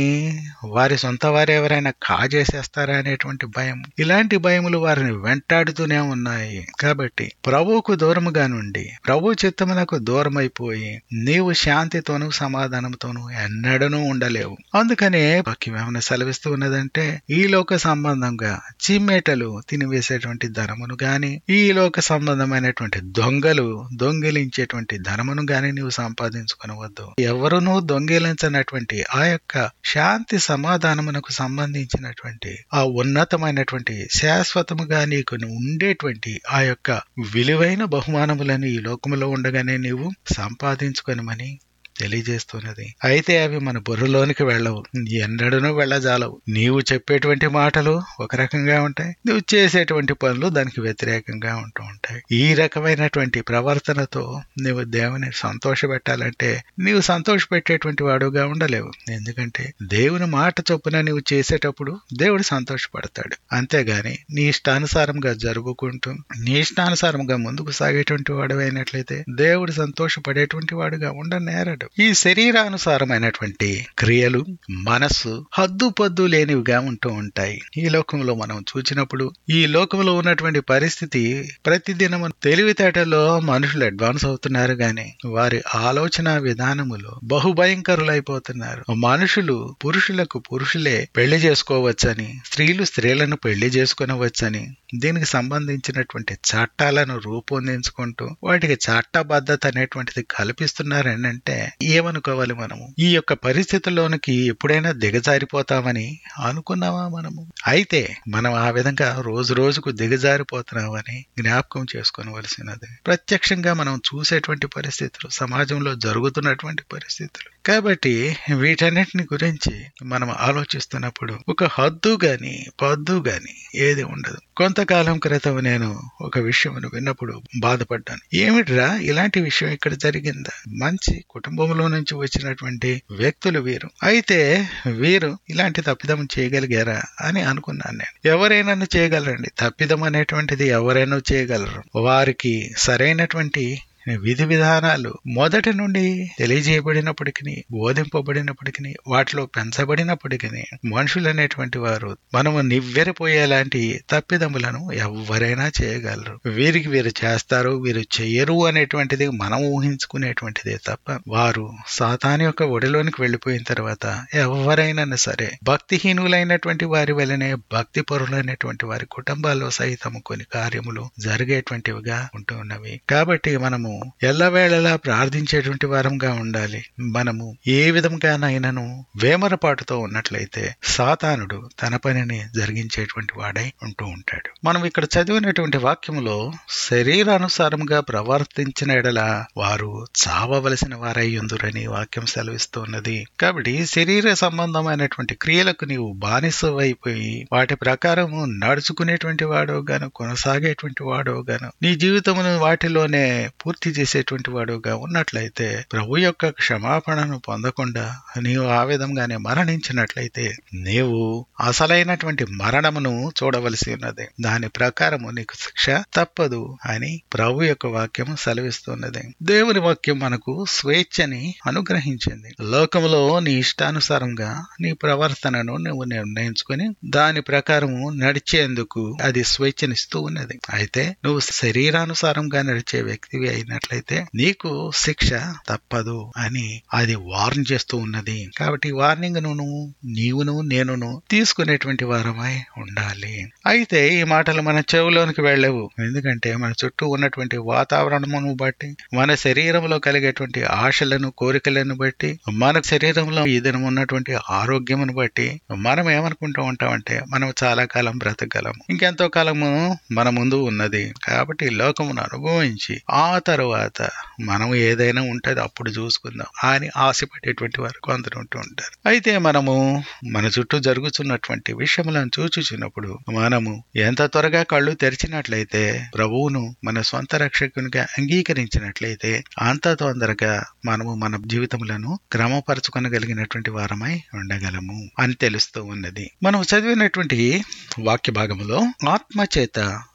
వారి సొంత వారు ఎవరైనా కాజేసేస్తారా అనేటువంటి భయం ఇలాంటి భయములు వారిని వెంటాడుతూనే ఉన్నాయి కాబట్టి ప్రభువుకు దూరముగా నుండి ప్రభు చిత్తమునకు దూరమైపోయి నీవు శాంతితోనూ సమాధానంతోనూ ఎన్నడనూ ఉండలేవు అందుకనే వాక్యం ఏమైనా సెలవిస్తూ ఉన్నదంటే ఈ లోక సంబంధంగా చిమ్మేటలు తినివేసేటువంటి ధనమును గాని ఈ లోక సంబంధమైనటువంటి దొంగలు దొంగిలించేటువంటి ధనమును గాని నీవు సంపాదించుకునవద్దు ఎవరునూ దొంగిలించనటువంటి ఆ యొక్క శాంతి సమాధానమునకు సంబంధించినటువంటి ఆ ఉన్నతమైనటువంటి శాశ్వతముగా నీకు ఉండేటువంటి ఆ యొక్క విలువైన బహుమానములను ఈ లోకములో ఉండగానే నీవు సంపాదించుకొనమని తెలియజేస్తున్నది అయితే అవి మన బుర్రలోనికి వెళ్ళవు ఎన్నడనూ వెళ్ళజాలవు నీవు చెప్పేటువంటి మాటలు ఒక రకంగా ఉంటాయి నువ్వు చేసేటువంటి పనులు దానికి వ్యతిరేకంగా ఉంటూ ఉంటాయి ఈ రకమైనటువంటి ప్రవర్తనతో నువ్వు దేవుని సంతోషపెట్టాలంటే నీవు సంతోషపెట్టేటువంటి వాడుగా ఉండలేవు ఎందుకంటే దేవుని మాట చొప్పున నీవు చేసేటప్పుడు దేవుడు సంతోషపడతాడు అంతేగాని నీ ఇష్టానుసారంగా జరుగుకుంటూ నీ ఇష్టానుసారంగా ముందుకు సాగేటువంటి వాడు అయినట్లయితే దేవుడు సంతోషపడేటువంటి వాడుగా ఉండనేరడు ఈ శరీరానుసారమైనటువంటి క్రియలు మనస్సు హద్దు పద్దు లేనివిగా ఉంటూ ఉంటాయి ఈ లోకంలో మనం చూచినప్పుడు ఈ లోకంలో ఉన్నటువంటి పరిస్థితి ప్రతిదినము తెలివితేటలో మనుషులు అడ్వాన్స్ అవుతున్నారు గాని వారి ఆలోచన విధానములు బహుభయంకరులైపోతున్నారు మనుషులు పురుషులకు పురుషులే పెళ్లి చేసుకోవచ్చని స్త్రీలు స్త్రీలను పెళ్లి చేసుకునవచ్చని దీనికి సంబంధించినటువంటి చట్టాలను రూపొందించుకుంటూ వాటికి చట్టబద్ధత అనేటువంటిది కల్పిస్తున్నారని అంటే ఏమనుకోవాలి మనము ఈ యొక్క పరిస్థితుల్లోనికి ఎప్పుడైనా దిగజారిపోతామని అనుకున్నామా మనము అయితే మనం ఆ విధంగా రోజు రోజుకు దిగజారిపోతున్నామని జ్ఞాపకం చేసుకోవలసినది ప్రత్యక్షంగా మనం చూసేటువంటి పరిస్థితులు సమాజంలో జరుగుతున్నటువంటి పరిస్థితులు కాబట్టి వీటన్నిటిని గురించి మనం ఆలోచిస్తున్నప్పుడు ఒక హద్దు గాని పద్దు గాని ఏది ఉండదు కొంతకాలం క్రితం నేను ఒక విషయం విన్నప్పుడు బాధపడ్డాను ఏమిట్రా ఇలాంటి విషయం ఇక్కడ జరిగిందా మంచి కుటుంబంలో నుంచి వచ్చినటువంటి వ్యక్తులు వీరు అయితే వీరు ఇలాంటి తప్పిదం చేయగలిగారా అని అనుకున్నాను నేను ఎవరైనా చేయగలరండి తప్పిదం అనేటువంటిది ఎవరైనా చేయగలరు వారికి సరైనటువంటి విధి విధానాలు మొదటి నుండి తెలియజేయబడినప్పటికీ బోధింపబడినప్పటికీ వాటిలో పెంచబడినప్పటికీ మనుషులు అనేటువంటి వారు మనము నివ్వెరపోయేలాంటి తప్పిదములను ఎవరైనా చేయగలరు వీరికి వీరు చేస్తారు వీరు చెయ్యరు అనేటువంటిది మనం ఊహించుకునేటువంటిదే తప్ప వారు సాతాని యొక్క ఒడిలోనికి వెళ్ళిపోయిన తర్వాత ఎవరైనా సరే భక్తిహీనులైనటువంటి వారి వలనే భక్తి పరులైనటువంటి వారి కుటుంబాల్లో సైతం కొన్ని కార్యములు జరిగేటువంటివిగా ఉంటూ ఉన్నవి కాబట్టి మనము ఎల్లవేళలా ప్రార్థించేటువంటి వారంగా ఉండాలి మనము ఏ విధంగానైనాను వేమరపాటుతో ఉన్నట్లయితే సాతానుడు తన పనిని జరిగించేటువంటి వాడై ఉంటూ ఉంటాడు మనం ఇక్కడ చదివినటువంటి వాక్యములో శరీరానుసారంగా ప్రవర్తించిన ఎడల వారు చావవలసిన వారై ఉందురని వాక్యం సెలవిస్తున్నది కాబట్టి శరీర సంబంధమైనటువంటి క్రియలకు నీవు బానిసవైపోయి వాటి ప్రకారము నడుచుకునేటువంటి వాడో గాను కొనసాగేటువంటి వాడో గాను నీ జీవితమును వాటిలోనే పూర్తి చేసేటువంటి వాడుగా ఉన్నట్లయితే ప్రభు యొక్క క్షమాపణను పొందకుండా నీవు ఆ విధంగానే మరణించినట్లయితే నీవు అసలైనటువంటి మరణమును చూడవలసి ఉన్నది దాని ప్రకారము నీకు శిక్ష తప్పదు అని ప్రభు యొక్క వాక్యము సెలవిస్తున్నది దేవుని వాక్యం మనకు స్వేచ్ఛని అనుగ్రహించింది లోకంలో నీ ఇష్టానుసారంగా నీ ప్రవర్తనను నువ్వు నిర్ణయించుకొని దాని ప్రకారము నడిచేందుకు అది స్వేచ్ఛనిస్తూ ఉన్నది అయితే నువ్వు శరీరానుసారంగా నడిచే వ్యక్తివి అయినట్లయితే నీకు శిక్ష తప్పదు అని అది వార్న్ చేస్తూ ఉన్నది కాబట్టి వార్నింగ్ ను నీవును నేనును తీసుకునేటువంటి వారమై ఉండాలి అయితే ఈ మాటలు మన చెవులోనికి వెళ్ళవు ఎందుకంటే మన చుట్టూ ఉన్నటువంటి వాతావరణమును బట్టి మన శరీరంలో కలిగేటువంటి ఆశలను కోరికలను బట్టి మన శరీరంలో ఈ దినం ఉన్నటువంటి ఆరోగ్యమును బట్టి మనం ఏమనుకుంటూ ఉంటామంటే మనం చాలా కాలం బ్రతకగలము ఇంకెంతో కాలము మన ముందు ఉన్నది కాబట్టి లోకమును అనుభవించి ఆ తరువాత మనం ఏదైనా ఉంటుంది అప్పుడు చూసుకుందాం అని ఆశపడేటువంటి వారు కొందరు ఉంటూ ఉంటారు అయితే మనము మన చుట్టూ జరుగుతున్నటువంటి విషయములను చూచుచున్నప్పుడు మనము ఎంత త్వరగా కళ్ళు తెరిచినట్లయితే ప్రభువును మన సొంత రక్షకునిగా అంగీకరించినట్లయితే అంత తొందరగా మనము మన జీవితములను క్రమపరచుకొనగలిగినటువంటి వారమై ఉండగలము అని తెలుస్తూ ఉన్నది మనం చదివినటువంటి వాక్య భాగంలో ఆత్మ చేత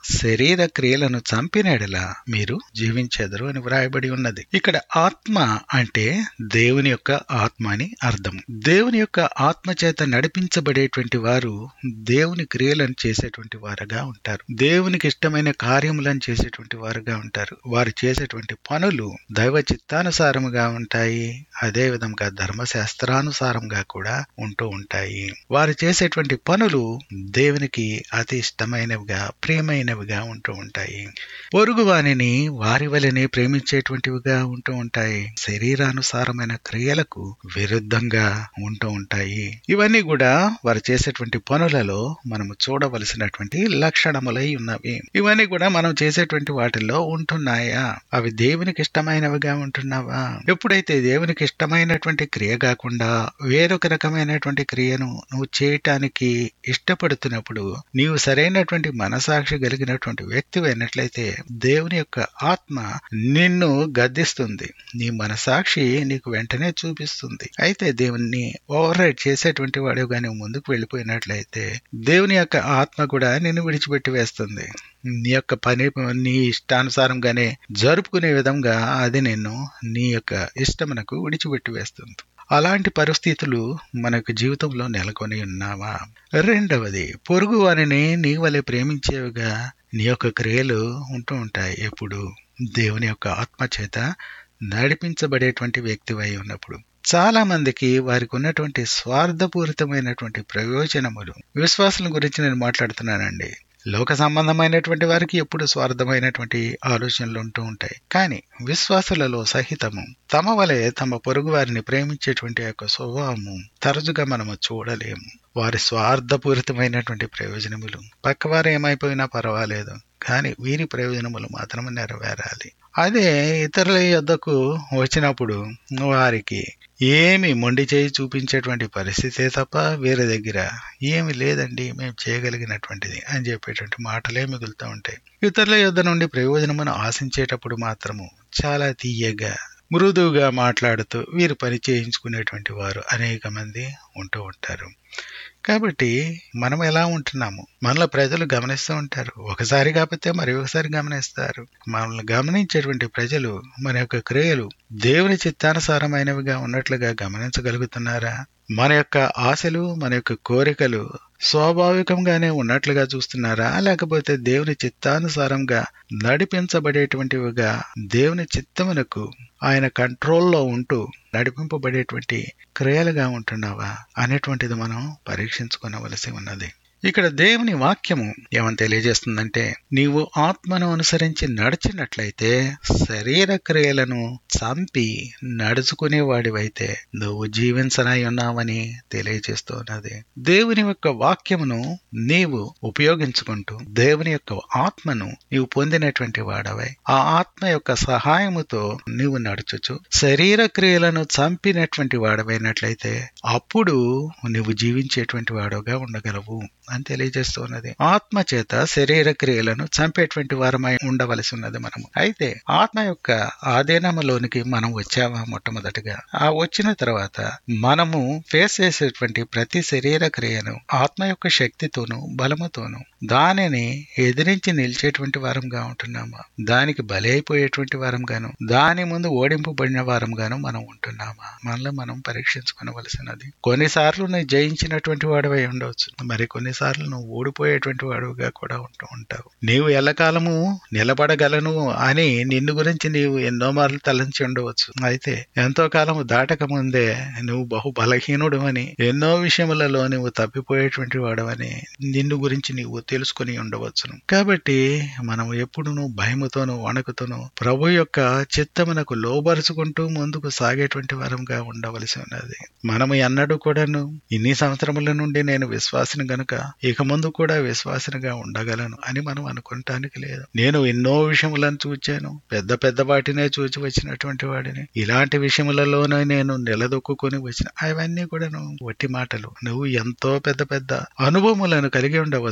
శరీర క్రియలను చంపినడలా మీరు జీవించెదరు అని వ్రాయబడి ఉన్నది ఇక్కడ ఆత్మ అంటే దేవుని యొక్క ఆత్మ అని అర్థం దేవుని యొక్క ఆత్మ చేత నడిపించబడేటువంటి వారు దేవుని క్రియలను చేసేటువంటి వారుగా ఉంటారు దేవునికి ఇష్టమైన కార్యములను చేసేటువంటి వారుగా ఉంటారు వారు చేసేటువంటి పనులు దైవ చిత్తానుసారముగా ఉంటాయి అదే విధంగా ధర్మశాస్త్రానుసారంగా కూడా ఉంటూ ఉంటాయి వారు చేసేటువంటి పనులు దేవునికి అతి ఇష్టమైనవిగా ప్రియమైనవిగా ఉంటూ ఉంటాయి పొరుగు వానిని వారి వలనే ప్రేమించేటువంటివిగా ఉంటూ ఉంటాయి శరీరానుసారమైన క్రియలకు విరుద్ధంగా ఉంటూ ఉంటాయి ఇవన్నీ కూడా వారు చేసేటువంటి పనులలో మనము చూడవలసినటువంటి లక్షణములై ఉన్నవి ఇవన్నీ కూడా మనం చేసేటువంటి వాటిల్లో ఉంటున్నాయా అవి దేవునికి ఇష్టమైనవిగా ఉంటున్నావా ఎప్పుడైతే దేవునికి ఇష్టమైనటువంటి క్రియ కాకుండా వేరొక రకమైనటువంటి క్రియను నువ్వు చేయటానికి ఇష్టపడుతున్నప్పుడు నీవు సరైనటువంటి మనసాక్షి కలిగినటువంటి వ్యక్తి అయినట్లయితే దేవుని యొక్క ఆత్మ నిన్ను గద్దిస్తుంది నీ మనసాక్షి నీకు వెంటనే చూపిస్తుంది అయితే దేవుణ్ణి ఓవర్ రైడ్ చేసేటువంటి వాడు కానీ ముందుకు వెళ్ళిపోయినట్లయితే దేవుని యొక్క ఆత్మ కూడా నిన్ను విడిచిపెట్టి వేస్తుంది నీ యొక్క పని నీ ఇష్టానుసారంగానే జరుపుకునే విధంగా అది నిన్ను నీ యొక్క ఇష్టమునకు విడిచిపెట్టి వేస్తుంది అలాంటి పరిస్థితులు మనకు జీవితంలో నెలకొని ఉన్నావా రెండవది పొరుగు వారిని నీ వలె ప్రేమించేవిగా నీ యొక్క క్రియలు ఉంటూ ఉంటాయి ఎప్పుడు దేవుని యొక్క ఆత్మ చేత నడిపించబడేటువంటి వ్యక్తివై ఉన్నప్పుడు చాలా మందికి వారికి ఉన్నటువంటి స్వార్థపూరితమైనటువంటి ప్రయోజనములు విశ్వాసం గురించి నేను మాట్లాడుతున్నానండి లోక సంబంధమైనటువంటి వారికి ఎప్పుడు స్వార్థమైనటువంటి ఆలోచనలు ఉంటూ ఉంటాయి కానీ విశ్వాసులలో సహితము తమ వలె తమ పొరుగు వారిని ప్రేమించేటువంటి యొక్క స్వభావము తరచుగా మనము చూడలేము వారి స్వార్థపూరితమైనటువంటి ప్రయోజనములు పక్కవారు ఏమైపోయినా పర్వాలేదు కానీ వీరి ప్రయోజనములు మాత్రం నెరవేరాలి అదే ఇతరుల యొద్దకు వచ్చినప్పుడు వారికి ఏమి మొండి చేయి చూపించేటువంటి పరిస్థితే తప్ప వేరే దగ్గర ఏమి లేదండి మేము చేయగలిగినటువంటిది అని చెప్పేటువంటి మాటలే మిగులుతూ ఉంటాయి ఇతరుల యొద్ద నుండి ప్రయోజనమును ఆశించేటప్పుడు మాత్రము చాలా తీయగా మృదువుగా మాట్లాడుతూ వీరు పని చేయించుకునేటువంటి వారు అనేక మంది ఉంటూ ఉంటారు కాబట్టి మనం ఎలా ఉంటున్నాము మనలో ప్రజలు గమనిస్తూ ఉంటారు ఒకసారి కాకపోతే మరి ఒకసారి గమనిస్తారు మనల్ని గమనించేటువంటి ప్రజలు మన యొక్క క్రియలు దేవుని చిత్తానుసారమైనవిగా ఉన్నట్లుగా గమనించగలుగుతున్నారా మన యొక్క ఆశలు మన యొక్క కోరికలు స్వాభావికంగానే ఉన్నట్లుగా చూస్తున్నారా లేకపోతే దేవుని చిత్తానుసారంగా నడిపించబడేటువంటివిగా దేవుని చిత్తమునకు ఆయన కంట్రోల్లో ఉంటూ నడిపింపబడేటువంటి క్రియలుగా ఉంటున్నావా అనేటువంటిది మనం పరీక్షించుకోవలసి ఉన్నది ఇక్కడ దేవుని వాక్యము ఏమని తెలియజేస్తుందంటే నీవు ఆత్మను అనుసరించి నడిచినట్లయితే శరీర క్రియలను చంపి నడుచుకునేవాడివైతే నువ్వు జీవించనై ఉన్నావని తెలియజేస్తున్నది దేవుని యొక్క వాక్యమును నీవు ఉపయోగించుకుంటూ దేవుని యొక్క ఆత్మను నీవు పొందినటువంటి వాడవై ఆ ఆత్మ యొక్క సహాయముతో నీవు నడుచుచు శరీర క్రియలను చంపినటువంటి వాడవైనట్లయితే అప్పుడు నువ్వు జీవించేటువంటి వాడుగా ఉండగలవు అని తెలియజేస్తున్నది ఆత్మ చేత శరీర క్రియలను చంపేటువంటి వారమై ఉండవలసి ఉన్నది మనము అయితే ఆత్మ యొక్క ఆధీనములోనికి మనం వచ్చామా మొట్టమొదటిగా ఆ వచ్చిన తర్వాత మనము ఫేస్ చేసేటువంటి ప్రతి శరీర క్రియను ఆత్మ యొక్క శక్తితోనూ బలముతోనూ దానిని ఎదిరించి నిలిచేటువంటి వారంగా ఉంటున్నామా దానికి బలి అయిపోయేటువంటి వారంగాను దాని ముందు ఓడింపబడిన వారంగాను మనం ఉంటున్నామా మనలో మనం పరీక్షించుకోవలసినది కొన్నిసార్లు నువ్వు జయించినటువంటి వాడివై ఉండవచ్చు మరి కొన్నిసార్లు నువ్వు ఓడిపోయేటువంటి వాడుగా కూడా ఉంటూ ఉంటావు నీవు ఎల్లకాలము నిలబడగలను అని నిన్ను గురించి నీవు ఎన్నో మార్లు తలంచి ఉండవచ్చు అయితే ఎంతో కాలము దాటక ముందే నువ్వు బహు బలహీనుడు అని ఎన్నో విషయములలో నువ్వు తప్పిపోయేటువంటి వాడవని నిన్ను గురించి నీవు తెలుసుకుని ఉండవచ్చును కాబట్టి మనం ఎప్పుడును భయముతోనూ వణకుతోనూ ప్రభు యొక్క చిత్తమునకు లోబరుచుకుంటూ ముందుకు సాగేటువంటి వరంగా ఉండవలసి ఉన్నది మనము ఎన్నడూ కూడాను ఇన్ని సంవత్సరముల నుండి నేను విశ్వాసిని గనుక ఇక ముందు కూడా విశ్వాసనగా ఉండగలను అని మనం అనుకుంటానికి లేదు నేను ఎన్నో విషయములను చూచాను పెద్ద పెద్ద వాటినే చూచి వచ్చినటువంటి వాడిని ఇలాంటి విషయములలోనే నేను నిలదొక్కుని వచ్చిన అవన్నీ కూడా నువ్వు వట్టి మాటలు నువ్వు ఎంతో పెద్ద పెద్ద అనుభవములను కలిగి ఉండవచ్చును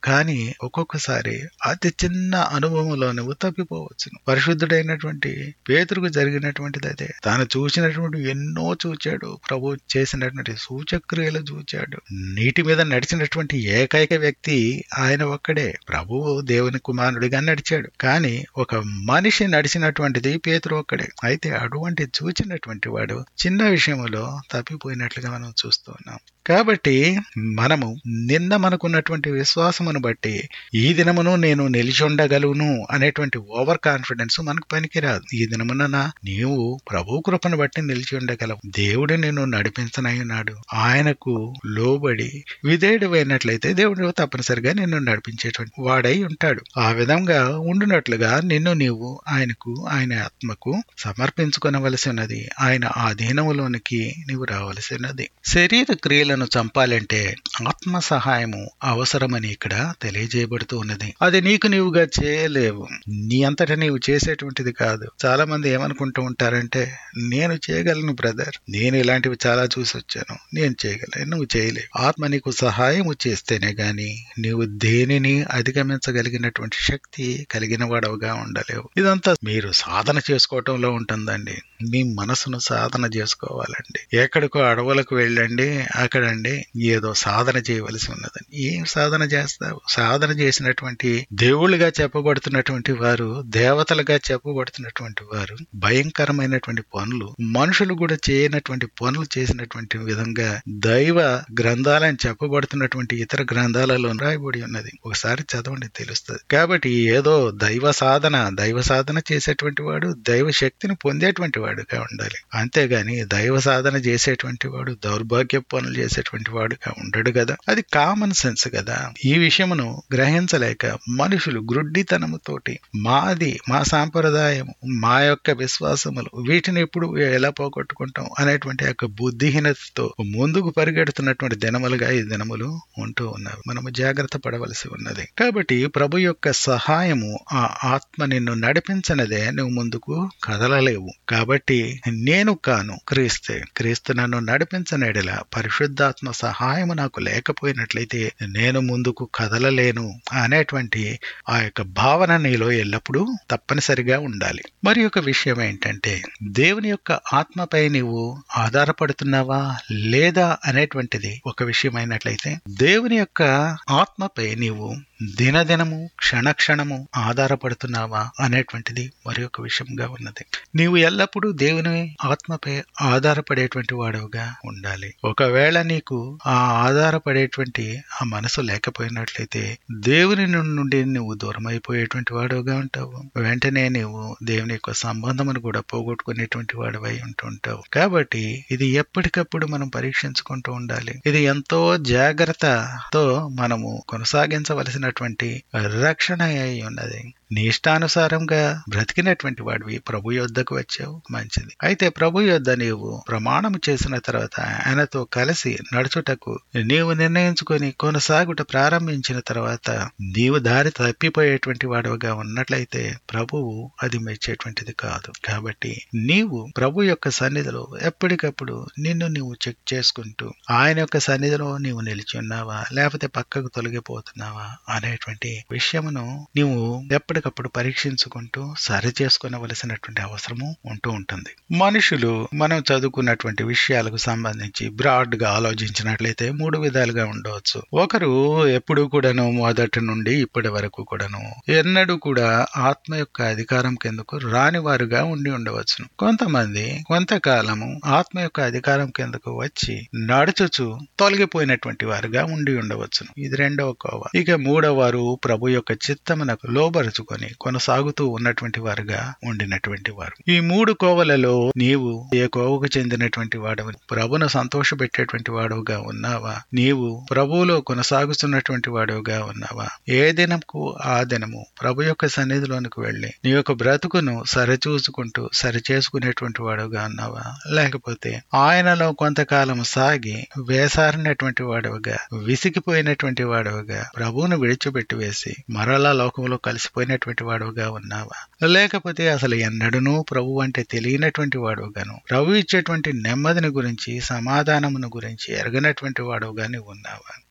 కానీ ఒక్కొక్కసారి అతి చిన్న అనుభవంలో నువ్వు తప్పిపోవచ్చును పరిశుద్ధుడైనటువంటి పేతురుకు జరిగినటువంటిది అదే తాను చూసినటువంటి ఎన్నో చూచాడు ప్రభు చేసినటువంటి సూచక్రియలు చూచాడు నీటి మీద నడిచినటువంటి ఏకైక వ్యక్తి ఆయన ఒక్కడే ప్రభువు దేవుని కుమారుడిగా నడిచాడు కానీ ఒక మనిషి నడిచినటువంటిది పేతురు ఒక్కడే అయితే అటువంటి చూచినటువంటి వాడు చిన్న విషయంలో తప్పిపోయినట్లుగా మనం చూస్తున్నాం కాబట్టి మనము నిన్న మనకున్నటువంటి విశ్వాసమును బట్టి ఈ దినమును నేను నిలిచి ఉండగలను అనేటువంటి ఓవర్ కాన్ఫిడెన్స్ మనకు పనికిరాదు ఈ దినమున నీవు ప్రభు కృపను బట్టి నిలిచి ఉండగలవు దేవుడు నిన్ను నడిపించనయ్యున్నాడు ఆయనకు లోబడి విధేయుడు అయినట్లయితే దేవుడు తప్పనిసరిగా నిన్ను నడిపించేటువంటి వాడై ఉంటాడు ఆ విధంగా ఉండునట్లుగా నిన్ను నీవు ఆయనకు ఆయన ఆత్మకు సమర్పించుకొనవలసి ఉన్నది ఆయన ఆధీనములోనికి నీవు రావలసి ఉన్నది శరీర క్రియలను చంపాలంటే ఆత్మ సహాయము అవసరమని ఇక్కడ తెలియజేయబడుతూ ఉన్నది అది నీకు నీవుగా చేయలేవు నీ అంతటా నీవు చేసేటువంటిది కాదు చాలా మంది ఏమనుకుంటూ ఉంటారంటే నేను చేయగలను బ్రదర్ నేను ఇలాంటివి చాలా చూసి వచ్చాను నేను చేయగలను నువ్వు చేయలేవు ఆత్మ నీకు సహాయము చేస్తేనే గాని నీవు దేనిని అధిగమించగలిగినటువంటి శక్తి కలిగిన వాడవుగా ఉండలేవు ఇదంతా మీరు సాధన చేసుకోవటంలో ఉంటుందండి మీ మనసును సాధన చేసుకోవాలండి ఎక్కడికో అడవులకు వెళ్ళండి అక్కడండి ఏదో సాధన చేయవలసి ఉన్నదని ఏం సాధన చేస్తావు సాధన చేసినటువంటి దేవుళ్ళుగా చెప్పబడుతున్నటువంటి వారు దేవతలుగా చెప్పబడుతున్నటువంటి వారు భయంకరమైనటువంటి పనులు మనుషులు కూడా చేయనటువంటి పనులు చేసినటువంటి విధంగా దైవ గ్రంథాలని చెప్పబడుతున్నటువంటి ఇతర గ్రంథాలలో రాయబడి ఉన్నది ఒకసారి చదవండి తెలుస్తుంది కాబట్టి ఏదో దైవ సాధన దైవ సాధన చేసేటువంటి వాడు దైవ శక్తిని పొందేటువంటి వాడుగా ఉండాలి అంతేగాని దైవ సాధన చేసేటువంటి వాడు దౌర్భాగ్య పనులు చేసేటువంటి వాడుగా ఉండడు కదా అది కామన్ సెన్స్ కదా ఈ విషయమును గ్రహించలేక మనుషులు గ్రుడ్డితనముతోటి మాది మా సాంప్రదాయం మా యొక్క విశ్వాసములు వీటిని ఎప్పుడు ఎలా పోగొట్టుకుంటాం అనేటువంటి యొక్క బుద్ధిహీనతతో ముందుకు పరిగెడుతున్నటువంటి దినములుగా ఈ దినములు ఉంటూ ఉన్నవి మనము జాగ్రత్త పడవలసి ఉన్నది కాబట్టి ప్రభు యొక్క సహాయము ఆ ఆత్మ నిన్ను నడిపించనదే నువ్వు ముందుకు కదలలేవు కాబట్టి నేను కాను క్రీస్తే క్రీస్తు నన్ను నడిపించనేడిలా పరిశుద్ధాత్మ సహాయము నాకు లేకపోయినట్లయితే నేను ముందుకు కదలలేను అనేటువంటి ఆ యొక్క భావన నీలో ఎల్లప్పుడూ తప్పనిసరిగా ఉండాలి మరి ఒక విషయం ఏంటంటే దేవుని యొక్క ఆత్మపై నీవు ఆధారపడుతున్నావా లేదా అనేటువంటిది ఒక విషయం అయినట్లయితే దేవుని యొక్క ఆత్మపై నీవు దినదినము క్షణక్షణము ఆధారపడుతున్నావా అనేటువంటిది మరి ఒక విషయంగా ఉన్నది నీవు ఎల్లప్పుడూ దేవుని ఆత్మపై ఆధారపడేటువంటి వాడుగా ఉండాలి ఒకవేళ నీకు ఆ ఆధారపడేటువంటి ఆ మనసు లేకపోయినట్లయితే దేవుని నుండి నువ్వు దూరం అయిపోయేటువంటి వాడుగా ఉంటావు వెంటనే నీవు దేవుని యొక్క సంబంధమును కూడా పోగొట్టుకునేటువంటి వాడివై ఉంటుంటావు కాబట్టి ఇది ఎప్పటికప్పుడు మనం పరీక్షించుకుంటూ ఉండాలి ఇది ఎంతో జాగ్రత్తతో మనము కొనసాగించవలసినటువంటి రక్షణ అయి ఉన్నది నీ ఇష్టానుసారంగా బ్రతికినటువంటి వాడివి ప్రభు యొద్దకు వచ్చావు మంచిది అయితే ప్రభు యొద్ద నీవు ప్రమాణం చేసిన తర్వాత ఆయనతో కలిసి నడుచుటకు నీవు నిర్ణయించుకొని కొనసాగుట ప్రారంభించిన తర్వాత నీవు దారి తప్పిపోయేటువంటి వాడుగా ఉన్నట్లయితే ప్రభువు అది మెచ్చేటువంటిది కాదు కాబట్టి నీవు ప్రభు యొక్క సన్నిధిలో ఎప్పటికప్పుడు నిన్ను నీవు చెక్ చేసుకుంటూ ఆయన యొక్క సన్నిధిలో నీవు నిలిచి ఉన్నావా లేకపోతే పక్కకు తొలగిపోతున్నావా అనేటువంటి విషయమును నీవు ఎప్పటికప్పుడు పరీక్షించుకుంటూ సరి చేసుకునవలసినటువంటి అవసరము ఉంటూ ఉంటుంది మనుషులు మనం చదువుకున్నటువంటి విషయాలకు సంబంధించి బ్రాడ్ గా ఆలోచించినట్లయితే మూడు విధాలుగా ఉండవచ్చు ఒకరు ఎప్పుడు కూడాను మొదటి నుండి ఇప్పటి వరకు కూడాను ఎన్నడూ కూడా ఆత్మ యొక్క అధికారం కిందకు రాని వారుగా ఉండి ఉండవచ్చును కొంతమంది కొంతకాలము ఆత్మ యొక్క అధికారం కిందకు వచ్చి నడుచుచు తొలగిపోయినటువంటి వారుగా ఉండి ఉండవచ్చును ఇది రెండవ కోవ ఇక మూడవ వారు ప్రభు యొక్క చిత్తమునకు లోబరుచుకొని కొనసాగుతూ ఉన్నటువంటి వారుగా ఉండినటువంటి వారు ఈ మూడు కోవలలో నీవు ఏ కోవకు చెందినటువంటి వాడవు ప్రభును సంతోషపెట్టేటువంటి వాడుగా ఉన్నావా నీవు ప్రభువులో కొనసాగుతున్నటువంటి వాడుగా ఉన్నావా ఏ దినముకు ఆ దినము ప్రభు యొక్క సన్నిధిలోనికి వెళ్లి నీ యొక్క బ్రతుకును సరిచూసుకుంటూ సరి చేసుకునేటువంటి వాడుగా ఉన్నావా లేకపోతే ఆయనలో కొంతకాలం సాగి వేసారినటువంటి వాడవుగా విసిగిపోయినటువంటి వాడవుగా ప్రభువును విడిచిపెట్టి వేసి మరలా లోకంలో కలిసిపోయినటువంటి వాడుగా ఉన్నావా లేకపోతే అసలు ఎన్నడూనూ ప్రభు అంటే తెలియనటువంటి వాడుగాను ప్రభు ఇచ్చేటువంటి నెమ్మదిని గురించి సమాధానమును గురించి ఎరగనటువంటి వాడుగా నీవు ఉన్నావా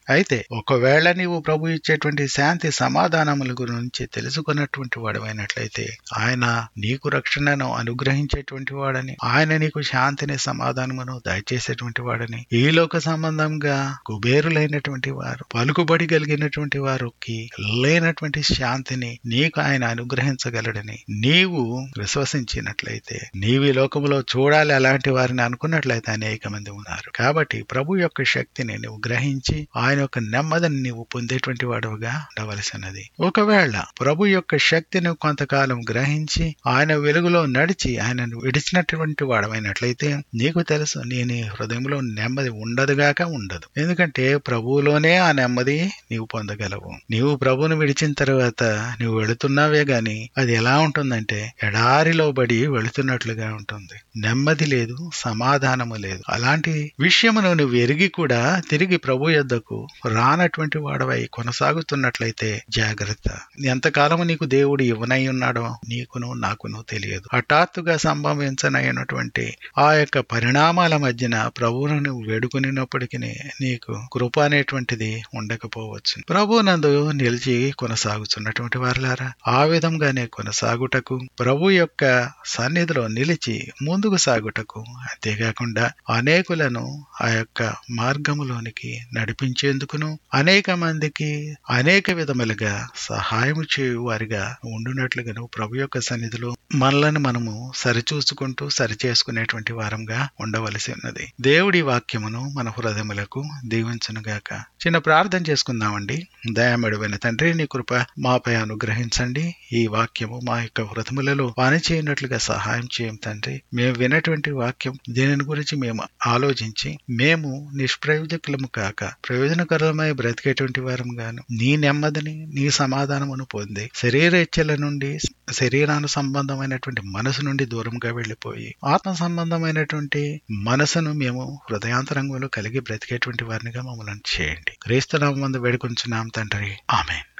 అయితే ఒకవేళ నీవు ప్రభు ఇచ్చేటువంటి శాంతి సమాధానముల గురించి తెలుసుకున్నటువంటి వాడమైనట్లయితే ఆయన నీకు రక్షణను అనుగ్రహించేటువంటి వాడని ఆయన నీకు శాంతిని సమాధానమును దయచేసేటువంటి వాడని ఈ లోక సంబంధంగా కుబేరులైనటువంటి వారు పలుకుబడి కలిగినటువంటి వారికి లేనటువంటి శాంతిని నీకు ఆయన అనుగ్రహించగలడని నీవు విశ్వసించినట్లయితే నీవు ఈ లోకంలో చూడాలి అలాంటి వారిని అనుకున్నట్లయితే అనేక మంది ఉన్నారు కాబట్టి ప్రభు యొక్క శక్తిని నువ్వు గ్రహించి ఆయన యొక్క నెమ్మదిని నీవు పొందేటువంటి వాడుగా ఉండవలసినది ఒకవేళ ప్రభు యొక్క శక్తిని కొంతకాలం గ్రహించి ఆయన వెలుగులో నడిచి ఆయనను విడిచినటువంటి వాడమైనట్లయితే నీకు తెలుసు నీ నీ హృదయంలో నెమ్మది ఉండదుగాక ఉండదు ఎందుకంటే ప్రభువులోనే ఆ నెమ్మది నీవు పొందగలవు నీవు ప్రభువును విడిచిన తర్వాత నువ్వు వెళుతున్నావే గాని అది ఎలా ఉంటుందంటే ఎడారిలో బడి వెళుతున్నట్లుగా ఉంటుంది నెమ్మది లేదు సమాధానము లేదు అలాంటి విషయమును నువ్వు ఎరిగి కూడా తిరిగి ప్రభు యొద్దకు రానటువంటి వాడవై కొనసాగుతున్నట్లయితే జాగ్రత్త ఎంతకాలము నీకు దేవుడు ఇవ్వనై ఉన్నాడో నీకును నాకును తెలియదు హఠాత్తుగా సంభవించనైనటువంటి ఆ యొక్క పరిణామాల మధ్యన ప్రభువును నువ్వు వేడుకునినప్పటికీ నీకు కృప అనేటువంటిది ఉండకపోవచ్చు ప్రభు నందు నిలిచి కొనసాగుతున్నటువంటి వారులారా ఆ విధంగానే కొనసాగుటకు ప్రభు యొక్క సన్నిధిలో నిలిచి ముందుకు సాగుటకు అంతేకాకుండా అనేకులను ఆ యొక్క మార్గములోనికి నడిపించేందుకును అనేక మందికి అనేక విధములుగా సహాయం చేయు వారిగా ఉండునట్లుగాను ప్రభు యొక్క సన్నిధిలో మనలను మనము సరిచూసుకుంటూ సరిచేసుకునేటువంటి వారంగా ఉండవలసి ఉన్నది దేవుడి వాక్యమును మన హృదయములకు దీవించునుగాక చిన్న ప్రార్థన చేసుకుందామండి దయామడువైన తండ్రి నీ కృప మాపై అనుగ్రహించండి ఈ వాక్యము మా యొక్క హృదములలో పని చేయనట్లుగా సహాయం చేయం తండ్రి మేము వినటువంటి వాక్యం దీనిని గురించి మేము ఆలోచించి మేము నిష్ప్రయోజకులము కాక ప్రయోజనకరమై బ్రతికేటువంటి వారం గాను నీ నెమ్మదిని నీ సమాధానమును పొంది శరీర ఇచ్చల నుండి శరీరాను సంబంధమైనటువంటి మనసు నుండి దూరంగా వెళ్లిపోయి ఆత్మ సంబంధమైనటువంటి మనసును మేము హృదయాంతరంగంలో కలిగి బ్రతికేటువంటి వారినిగా మమ్మల్ని చేయండి క్రీస్తునామందు వేడుకొంచున్నాం తండ్రి ఆమెన్